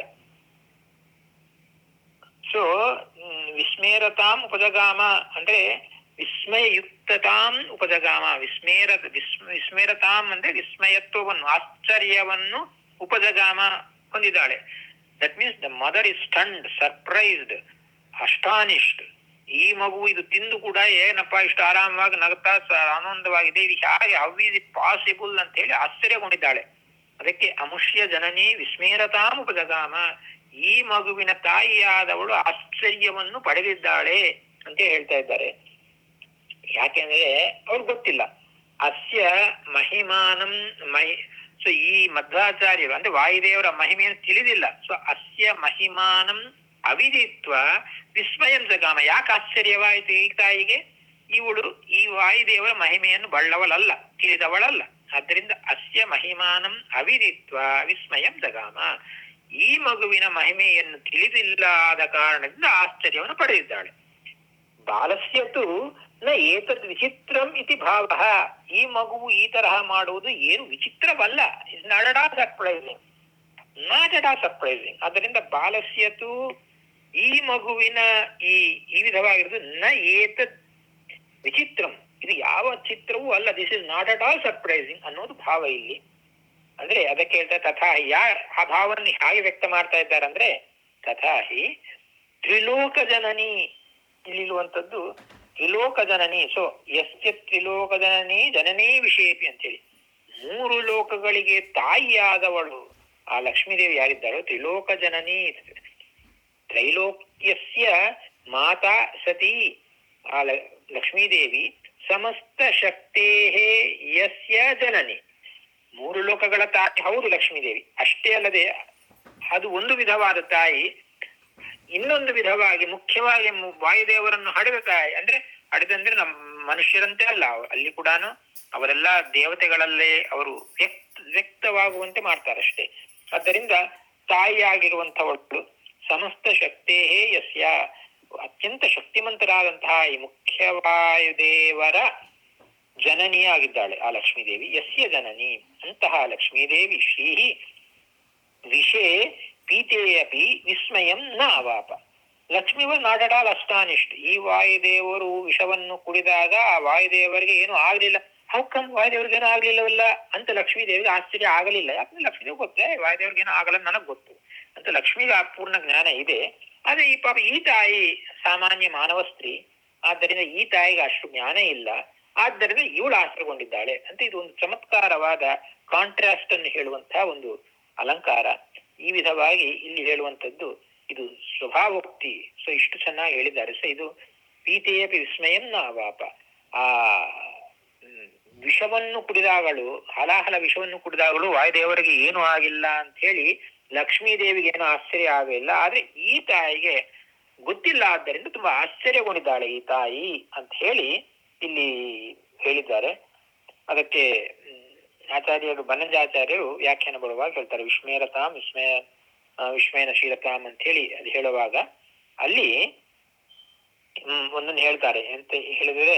ಸೊ ವಿಸ್ಮೇರತಾಂ ಉಪಜಗಾಮ ಅಂದ್ರೆ ವಿಸ್ಮಯಯುಕ್ತತಾಂ ಉಪಜಗಾಮ ವಿಸ್ಮೇರ ವಿಸ್ಮ ವಿಸ್ಮೇರತಾಂ ಅಂದ್ರೆ ವಿಸ್ಮಯತ್ವವನ್ನು ಆಶ್ಚರ್ಯವನ್ನು ಉಪಜಗಾಮ ಹೊಂದಿದ್ದಾಳೆ that means the mother is stunned surprised astonished ಈ ಮಗು ಇದು ತಿಂದು ಕೂಡ ಏನಪ್ಪ ಇಷ್ಟು ಆರಾಮವಾಗಿ ನಗ್ತಾ ಸ- ಆನಂದವಾಗಿದೆ ಇದು ಹೇಗೆ ಹೌ ಇಸ್ ಇಟ್ ಪಾಸಿಬಲ್ ಅಂತ ಹೇಳಿ ಆಶ್ಚರ್ಯಗೊಂಡಿದ್ದಾಳೆ ಅದಕ್ಕೆ ಅಮುಷ್ಯ ಜನನಿ ವಿಸ್ಮೇರತಾಂ ಉಪಜಗಾಮ ಈ ಮಗುವಿನ ತಾಯಿಯಾದವಳು ಆಶ್ಚರ್ಯವನ್ನು ಪಡೆದಿದ್ದಾಳೆ ಅಂತ ಹೇಳ್ತಾ ಇದ್ದಾರೆ ಯಾಕೆಂದ್ರೆ ಅವ್ರಿಗೆ ಗೊತ್ತಿಲ್ಲ ಅಸ್ಯ ಮಹಿಮಾನಂ ಮಹಿ ಸೊ ಈ ಮಧ್ವಾಚಾರ್ಯರು ಅಂದ್ರೆ ವಾಯುದೇವರ ಮಹಿಮೆಯನ್ನು ತಿಳಿದಿಲ್ಲ ಸೊ ಅಸ್ಯ ಮಹಿಮಾನಂ ಅವಿದಿತ್ವ ವಿಸ್ಮಯಂ ಜಗಾಮ ಯಾಕೆ ಆಶ್ಚರ್ಯವಾಯಿತು ಈ ತಾಯಿಗೆ ಇವಳು ಈ ವಾಯುದೇವರ ಮಹಿಮೆಯನ್ನು ಬಳ್ಳವಳಲ್ಲ ತಿಳಿದವಳಲ್ಲ ಆದ್ದರಿಂದ ಅಸ್ಯ ಮಹಿಮಾನಂ ಅವಿದಿತ್ವ ವಿಸ್ಮಯಂ ಜಗಾಮ ಈ ಮಗುವಿನ ಮಹಿಮೆಯನ್ನು ತಿಳಿದಿಲ್ಲ ಆದ ಕಾರಣದಿಂದ ಆಶ್ಚರ್ಯವನ್ನು ಪಡೆದಿದ್ದಾಳೆ ಬಾಲಸ್ಯತು ನ ಏತದ್ ವಿಚಿತ್ರಂ ಇತಿ ಭಾವ ಈ ಮಗುವು ಈ ತರಹ ಮಾಡುವುದು ಏನು ವಿಚಿತ್ರವಲ್ಲ is not at all surprising not at all surprising ಅದರಿಂದ ಬಾಲಸ್ಯತು ಈ ಮಗುವಿನ ಈ ಈ ವಿಧವಾಗಿರೋದು ನ ಏತದ್ ವಿಚಿತ್ರಂ ಇದು ಯಾವ ಚಿತ್ರವೂ ಅಲ್ಲ this is not at all surprising ಅನ್ನೋದು ಭಾವ ಇಲ್ಲಿ ಅಂದ್ರೆ ಅದಕ್ಕೆ ಹೇಳ್ತಾರೆ ತಥಾ ಹಿ. ಯಾ ಆ ಭಾವವನ್ನು ಹೇಗೆ ವ್ಯಕ್ತ ಮಾಡ್ತಾ ಇದ್ದಾರೆ ಅಂದ್ರೆ ತಥಾ ಹಿ ತ್ರಿಲೋಕ ಜನನಿ ಇಲ್ಲಿರುವಂತದ್ದು ತ್ರಿಲೋಕ ಜನನಿ ಸೊ ಎಸ್ಯ ತ್ರಿಲೋಕ ಜನನಿ ಜನನೇ ವಿಷೇಪಿ ಅಂತೇಳಿ ಮೂರು ಲೋಕಗಳಿಗೆ ತಾಯಿಯಾದವಳು ಆ ಲಕ್ಷ್ಮೀದೇವಿ ಯಾರಿದ್ದಾಳೋ ತ್ರಿಲೋಕ ಜನನಿ ತ್ರೈಲೋಕ್ಯಸ್ಯ ಮಾತಾ ಸತಿ ಆ ಲ- ಲಕ್ಷ್ಮೀದೇವಿ ಸಮಸ್ತ ಶಕ್ತೇ ಯಸ್ಯ ಜನನಿ ಮೂರು ಲೋಕಗಳ ತಾಯಿ ಹೌದು ಲಕ್ಷ್ಮೀದೇವಿ ಅಷ್ಟೇ ಅಲ್ಲದೆ ಅದು ಒಂದು ವಿಧವಾದ ತಾಯಿ ಇನ್ನೊಂದು ವಿಧವಾಗಿ ಮುಖ್ಯವಾಗಿ ಮು- ವಾಯುದೇವರನ್ನು ಹಡೆದ ತಾಯಿ ಅಂದ್ರೆ ಹಡೆದಂದ್ರೆ ನಮ್ಮ ಮನುಷ್ಯರಂತೆ ಅಲ್ಲ ಅವ- ಅಲ್ಲಿ ಕೂಡ ಅವರೆಲ್ಲ ದೇವತೆಗಳಲ್ಲೇ ಅವರು ವ್ಯಕ್ತ ವ್ಯಕ್ತವಾಗುವಂತೆ ಮಾಡ್ತಾರಷ್ಟೇ ಆದ್ದರಿಂದ ತಾಯಿಯಾಗಿರುವಂಥವಳು ಸಮಸ್ತ ಶಕ್ತೇ ಯಸ್ಯ ಅತ್ಯಂತ ಶಕ್ತಿಮಂತರಾದಂತಹ ಈ ಮುಖ್ಯವಾಯುದೇವರ ಜನನಿಯಾಗಿದ್ದಾಳೆ ಆ ಲಕ್ಷ್ಮೀದೇವಿ ಯಸ್ಯ ಜನನಿ ಅಂತಹ ಲಕ್ಷ್ಮೀದೇವಿ ಶ್ರೀ ವಿಷೇ ಪೀತೆಯಪಿ ವಿಸ್ಮಯಂ ನ ಅವಾಪ Lakshmi was not at all astonished ಈ ವಾಯುದೇವರು ವಿಷವನ್ನು ಕುಡಿದಾಗ ಆ ವಾಯುದೇವರಿಗೆ ಏನು ಆಗ್ಲಿಲ್ಲ ಹೌಕಮ್ ವಾಯುದೇವ್ರಿಗೆ ಏನೂ ಆಗ್ಲಿಲ್ಲವಲ್ಲ ಅಂತ ಲಕ್ಷ್ಮೀ ದೇವಿಗೆ ಆಶ್ಚರ್ಯ ಆಗಲಿಲ್ಲ ಯಾಕಂದ್ರೆ ಲಕ್ಷ್ಮೀದೇವಿ ಗೊತ್ತೇ ವಾಯುದೇವ್ರಿಗೆ ಏನೂ ಆಗಲ್ಲ ನನಗೆ ಗೊತ್ತು ಅಂತ ಲಕ್ಷ್ಮಿಗೆ ಆ ಪೂರ್ಣ ಜ್ಞಾನ ಇದೆ ಆದ್ರೆ ಈ ಪಾಪ ಈ ತಾಯಿ ಸಾಮಾನ್ಯ ಮಾನವ ಸ್ತ್ರೀ ಆದ್ದರಿಂದ ಈ ತಾಯಿಗೆ ಅಷ್ಟು ಜ್ಞಾನ ಇಲ್ಲ ಆದ್ದರಿಂದ ಇವಳು ಆಶ್ರಯಗೊಂಡಿದ್ದಾಳೆ ಅಂತ ಇದು ಒಂದು ಚಮತ್ಕಾರವಾದ ಕಾಂಟ್ರಾಸ್ಟ್ ಅನ್ನು ಹೇಳುವಂತಹ ಒಂದು ಅಲಂಕಾರ ಈ ವಿಧವಾಗಿ ಇಲ್ಲಿ ಹೇಳುವಂತದ್ದು ಇದು ಸ್ವಭಾವೋಕ್ತಿ ಸೊ ಇಷ್ಟು ಚೆನ್ನಾಗಿ ಹೇಳಿದ್ದಾರೆ ಸೊ ಇದು ಪೀತೆಯಪಿ ವಿಸ್ಮಯಂ ನಾವಾಪ ಆ ಹ್ಮ್, ವಿಷವನ್ನು ಕುಡಿದಾಗಲು ಹಲಾಹಲ ವಿಷವನ್ನು ಕುಡಿದಾಗಲು ವಾಯುದೇವರಿಗೆ ಏನು ಆಗಿಲ್ಲ ಅಂತ ಹೇಳಿ ಲಕ್ಷ್ಮೀ ದೇವಿಗೆ ಏನು ಆಶ್ಚರ್ಯ ಆಗಲಿಲ್ಲ ಆದ್ರೆ ಈ ತಾಯಿಗೆ ಗೊತ್ತಿಲ್ಲ ಆದ್ದರಿಂದ ತುಂಬಾ ಆಶ್ಚರ್ಯಗೊಂಡಿದ್ದಾಳೆ ಈ ತಾಯಿ ಅಂತ ಹೇಳಿ ಇಲ್ಲಿ ಹೇಳಿದ್ದಾರೆ ಅದಕ್ಕೆ ಹ್ಮ್, ಆಚಾರ್ಯರು ಬನ್ನಂಜಾಚಾರ್ಯರು ವ್ಯಾಖ್ಯಾನ ಬರುವಾಗ ಹೇಳ್ತಾರೆ ವಿಸ್ಮೇರತಾಂ ವಿಸ್ಮಯ ಆ, ವಿಸ್ಮಯನ ಶೀಲತಾಂ ಅಂತ ಹೇಳಿ ಅದು ಹೇಳುವಾಗ ಅಲ್ಲಿ ಹ್ಮ್ ಒಂದೊಂದು ಹೇಳ್ತಾರೆ ಅಂತ ಹೇಳಿದ್ರೆ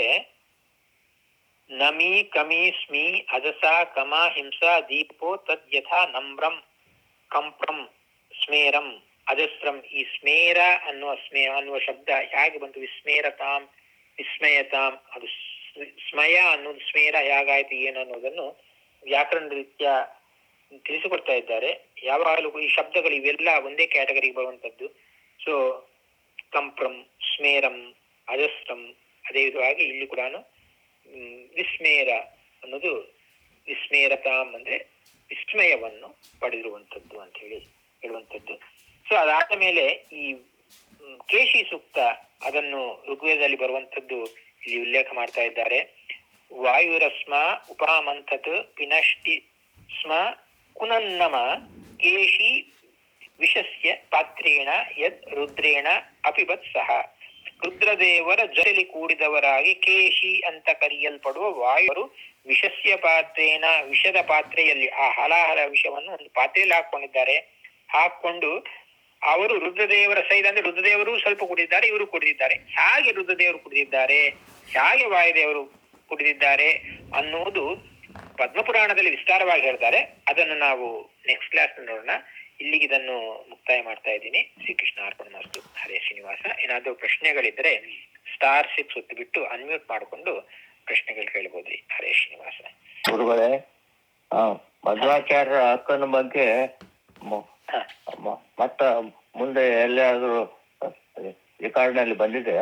ನಮಿ ಕಮಿ ಸ್ಮಿ ಅಜಸ ಕಮ ಹಿಂಸಾ ದೀಪೋ ತದ್ ಯಥಾ ನಮ್ರಂ ಕಂಪ್ರಂ ಸ್ಮೇರಂ ಅಜಸ್ರಂ ಈ ಸ್ಮೇರ ಅನ್ನುವ ಸ್ಮೇ ಅನ್ನುವ ಶಬ್ದ ಹೇಗೆ ಬಂತು ವಿಸ್ಮೇರತಾಂ ವಿಸ್ಮಯತಾಂ ಅದು ಸ್- ಸ್ಮಯ ಅನ್ನೋದು ಸ್ಮೇರ ಹೇಗಾಯ್ತು ಏನು ಅನ್ನೋದನ್ನು ವ್ಯಾಕರಣ ರೀತ್ಯ ತಿಳಿಸಿಕೊಡ್ತಾ ಇದ್ದಾರೆ ಯಾವಾಗಲೂ ಈ ಶಬ್ದಗಳು ಇವೆಲ್ಲ ಒಂದೇ ಕ್ಯಾಟಗರಿಗೆ ಬರುವಂತದ್ದು ಸೊ ಕಂಪ್ರಂ ಸ್ಮೇರಂ ಅಜಸ್ರಂ ಅದೇ ವಿಧವಾಗಿ ಇಲ್ಲಿ ಕೂಡ ವಿಸ್ಮೇರ ಅನ್ನೋದು ವಿಸ್ಮೇರತಾಂ ಅಂದ್ರೆ ವಿಸ್ಮಯವನ್ನು ಪಡೆದಿರುವಂತದ್ದು ಅಂತ ಹೇಳಿ ಹೇಳುವಂತದ್ದು ಸೊ ಅದಾದ ಮೇಲೆ ಈ ಮ್, ಕೇಶಿ ಸೂಕ್ತ ಅದನ್ನು ಋಗ್ವೇದದಲ್ಲಿ ಬರುವಂತದ್ದು ಇಲ್ಲಿ ಉಲ್ಲೇಖ ಮಾಡ್ತಾ ಇದ್ದಾರೆ ವಾಯುರಸ್ಮ ಉಪಾಮಂಥತ್ ಪಿನಷ್ಟಿ ಸ್ಮ ಕುನನ್ನಮ ಕೇಶಿ ವಿಷಸ್ಯ ಪಾತ್ರೇಣ ಯದ್ ರುದ್ರೇಣ ಅಪಿಬತ್ ಸಹ ರುದ್ರದೇವರ ಜೊತೆಲಿ ಕೂಡಿದವರಾಗಿ ಕೇಶಿ ಅಂತ ಕರೆಯಲ್ಪಡುವ ವಾಯುವರು ವಿಷಸ್ಯ ಪಾತ್ರೇನ ವಿಷದ ಪಾತ್ರೆಯಲ್ಲಿ ಆ ಹಲಾಹಲ ವಿಷವನ್ನು ಒಂದು ಪಾತ್ರೆಯಲ್ಲಿ ಹಾಕೊಂಡಿದ್ದಾರೆ ಹಾಕೊಂಡು ಅವರು ರುದ್ರದೇವರ ಸೈಡ್ ಅಂದ್ರೆ ರುದ್ರದೇವರು ಸ್ವಲ್ಪ ಕುಡಿದಿದ್ದಾರೆ ಇವರು ಕುಡಿದಿದ್ದಾರೆ ಹೇಗೆ ರುದ್ರದೇವರು ಕುಡಿದಿದ್ದಾರೆ ಹೇಗೆ ವಾಯುದೇವರು ಕುಡಿದಿದ್ದಾರೆ ಅನ್ನುವುದು ಪದ್ಮಪುರಾಣದಲ್ಲಿ ವಿಸ್ತಾರವಾಗಿ ಹೇಳ್ತಾರೆ ಅದನ್ನು ನಾವು ನೆಕ್ಸ್ಟ್ ಕ್ಲಾಸ್ ನೋಡೋಣ ಇಲ್ಲಿಗೆ ಇದನ್ನು ಮುಕ್ತಾಯ ಮಾಡ್ತಾ ಇದ್ದೀನಿ ಶ್ರೀಕೃಷ್ಣ ಅರ್ಪಣ ಮಸ್ತು ಹರೇ ಶ್ರೀನಿವಾಸ ಏನಾದರೂ ಪ್ರಶ್ನೆಗಳಿದ್ರೆ ಸ್ಟಾರ್ ಸಿಕ್ಸ್ ಒತ್ತು ಬಿಟ್ಟು ಅನ್ಮ್ಯೂಟ್ ಮಾಡಿಕೊಂಡು ಪ್ರಶ್ನೆಗಳು ಕೇಳ್ಬೋದ್ರಿ ಹರೇ ಶ್ರೀನಿವಾಸ
ಗುರುಗಳೇ ಆ, ಮಧ್ವಾಚಾರ್ಯರ ಅಕ್ಕನ ಬಗ್ಗೆ ಮ-
ಹ.
ಮ- ಮತ್ತ ಮುಂದೆ ಎಲ್ಲಿಯಾದ್ರೂ ರೆಕಾರ್ಡ್ನಲ್ಲಿ ಬಂದಿದೆ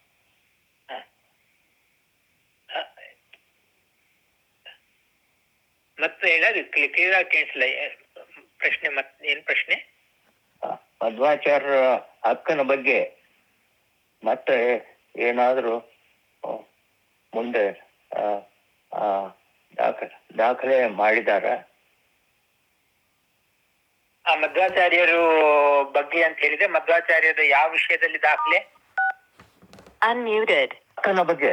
ಮತ್ತೆ ಹೇಳೋದು ಕ್ಲಿಯರ್ ಆಗಿ ಕೇಳಿಸಿಲ್ಲ ಪ್ರಶ್ನೆ ಮತ್ ಏನ್ ಪ್ರಶ್ನೆ
ಆ, ಮಧ್ವಾಚಾರ್ಯರ ಅಕ್ಕನ ಬಗ್ಗೆ ಮತ್ತೆ ಏನಾದ್ರೂ ಆ, ಮುಂದೆ ಆ, ಆ, ದಾಖಲೆ ದಾಖಲೆ ಮಾಡಿದಾರ
ಆ ಮಧ್ವಾಚಾರ್ಯರು ಬಗ್ಗೆ ಅಂತ ಹೇಳಿದ್ರೆ ಮಧ್ವಾಚಾರ್ಯರ ಯಾವ ವಿಷಯದಲ್ಲಿ ದಾಖಲೆ
Unmuted.
ಅಕ್ಕನ ಬಗ್ಗೆ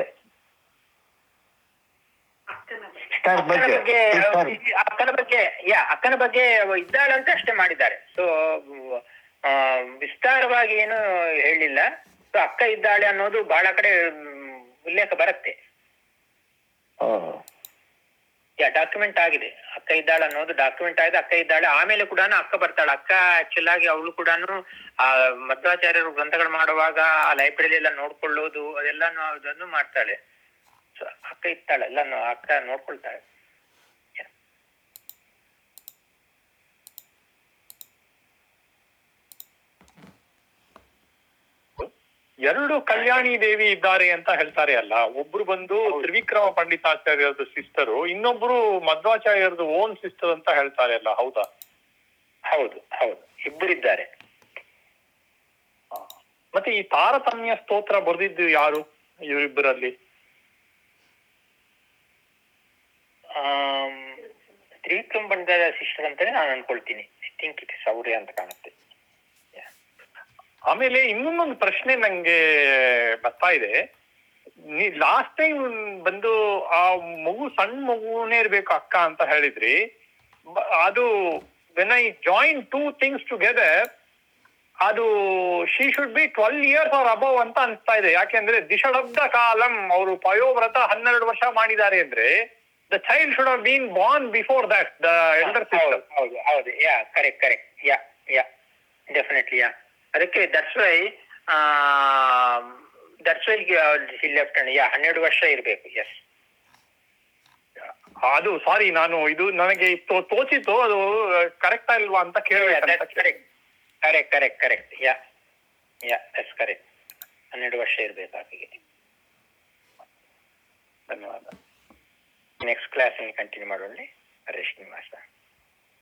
ಸಿಸ್ಟರ್
ಅಕ್ಕನ
ಬಗ್ಗೆ
ಬಗ್ಗೆ
ಸಿಸ್ಟರ್
ಅಕ್ಕನ ಬಗ್ಗೆ ಯಾ ಅಕ್ಕನ ಬಗ್ಗೆ ಇದ್ದಾಳಂತ ಅಷ್ಟೇ ಮಾಡಿದ್ದಾರೆ ಸೊ ವಿಸ್ತಾರವಾಗಿ ಏನು ಹೇಳಿಲ್ಲ ಸೊ ಅಕ್ಕ ಇದ್ದಾಳೆ ಅನ್ನೋದು ಬಹಳ ಕಡೆ ಮ್, ಉಲ್ಲೇಖ ಬರುತ್ತೆ
ಹ್ಮ್.
ಯಾ ಡಾಕ್ಯುಮೆಂಟ್ ಆಗಿದೆ ಅಕ್ಕ ಇದ್ದಾಳೆ ಅನ್ನೋದು ಡಾಕ್ಯುಮೆಂಟ್ ಆಗಿದೆ ಅಕ್ಕ ಇದ್ದಾಳೆ ಆಮೇಲೆ ಕೂಡ ಅಕ್ಕ ಬರ್ತಾಳೆ ಅಕ್ಕ ಆಕ್ಚುಲ್ ಆಗಿ ಅವಳು ಕೂಡ ಆ ಮಧ್ವಾಚಾರ್ಯರು ಗ್ರಂಥಗಳು ಮಾಡುವಾಗ ಆ ಲೈಬ್ರರಿ ಎಲ್ಲ ನೋಡ್ಕೊಳ್ಳೋದು ಅದೆಲ್ಲಾನು ಅದನ್ನು ಮಾಡ್ತಾಳೆ ಸೊ ಅಕ್ಕ ಇರ್ತಾಳೆ ಎಲ್ಲಾನು ಅಕ್ಕ ನೋಡ್ಕೊಳ್ತಾಳೆ
ಎರಡು ಕಲ್ಯಾಣಿ ದೇವಿ ಇದ್ದಾರೆ ಅಂತ ಹೇಳ್ತಾರೆ ಅಲ್ಲ ಒಬ್ರು ಬಂದು ತ್ರಿವಿಕ್ರಮ ಪಂಡಿತಾಚಾರ್ಯರದು ಸಿಸ್ಟರು ಇನ್ನೊಬ್ರು ಮಧ್ವಾಚಾರ್ಯರದು ಓನ್ ಸಿಸ್ಟರ್ ಅಂತ ಹೇಳ್ತಾರೆ ಅಲ್ಲ ಹೌದಾ
ಹೌದು ಹೌದು ಇಬ್ಬರಿದ್ದಾರೆ
ಮತ್ತೆ ಈ ತಾರತಮ್ಯ ಸ್ತೋತ್ರ ಬರೆದಿದ್ದು ಯಾರು ಇವರಿಬ್ಬರಲ್ಲಿ
ಆಮ್, ತ್ರಿವಿಕ್ರಮ್ ಬಂಡದ ಸಿಸ್ಟರ್ ಅಂತಾನೆ ನಾನು ಅನ್ಕೊಳ್ತೀನಿ ಐ ಥಿಂಕ್ ಇಟ್ ಇಸ್ ಅವರೇ ಅಂತ ಕಾಣುತ್ತೆ
ಆಮೇಲೆ ಇನ್ನೊಂದೊಂದು ಪ್ರಶ್ನೆ ನಂಗೆ ಬರ್ತಾ ಇದೆ ನೀ ಲಾಸ್ಟ್ ಟೈಮ್ ಬಂದು ಆ ಮಗು ಸಣ್ಣ ಮಗುನೇ ಇರ್ಬೇಕು ಅಕ್ಕ ಅಂತ ಹೇಳಿದ್ರಿ ಬ- ಅದು when I join two things together ಅದು she should be twelve years ಅವ್ರ ಅಬೌವ್ ಅಂತ ಅನ್ಸ್ತಾ ಇದೆ ಯಾಕೆಂದ್ರೆ ದಿಶಡಬ್ದ ಕಾಲಂ ಅವರು ಪಯೋವ್ರತ ಹನ್ನೆರಡು ವರ್ಷ ಮಾಡಿದ್ದಾರೆ ಅಂದ್ರೆ the child should have been born before that the elder
ಹೌದು
ಸಿಸ್ಟರ್
ಹೌದು ಹೌದು yeah correct correct yeah yeah definitely yeah ಅದಕ್ಕೆ that's why that's why left hand yeah ಹನ್ನೆರಡು ವರ್ಷ ಇರಬೇಕು ಎಸ್
ಅದು ಸಾರಿ ನಾನು ಇದು ನನಗೆ ತೋ- ತೋಚಿತ್ತು ಅದು ಕರೆಕ್ಟ್ ಇಲ್ವಾ ಅಂತ ಕೇಳಬೇಕಂತ
correct correct correct correct yeah yeah that's correct ಹನ್ನೆರಡು ವರ್ಷ ಇರಬೇಕು ಆಕೆಗೆ
ಧನ್ಯವಾದ
ನೆಕ್ಸ್ಟ್ ಕ್ಲಾಸ್ ಕಂಟಿನ್ಯೂ ಮಾಡೋಣ ಹರೇ ಶ್ರೀನಿವಾಸ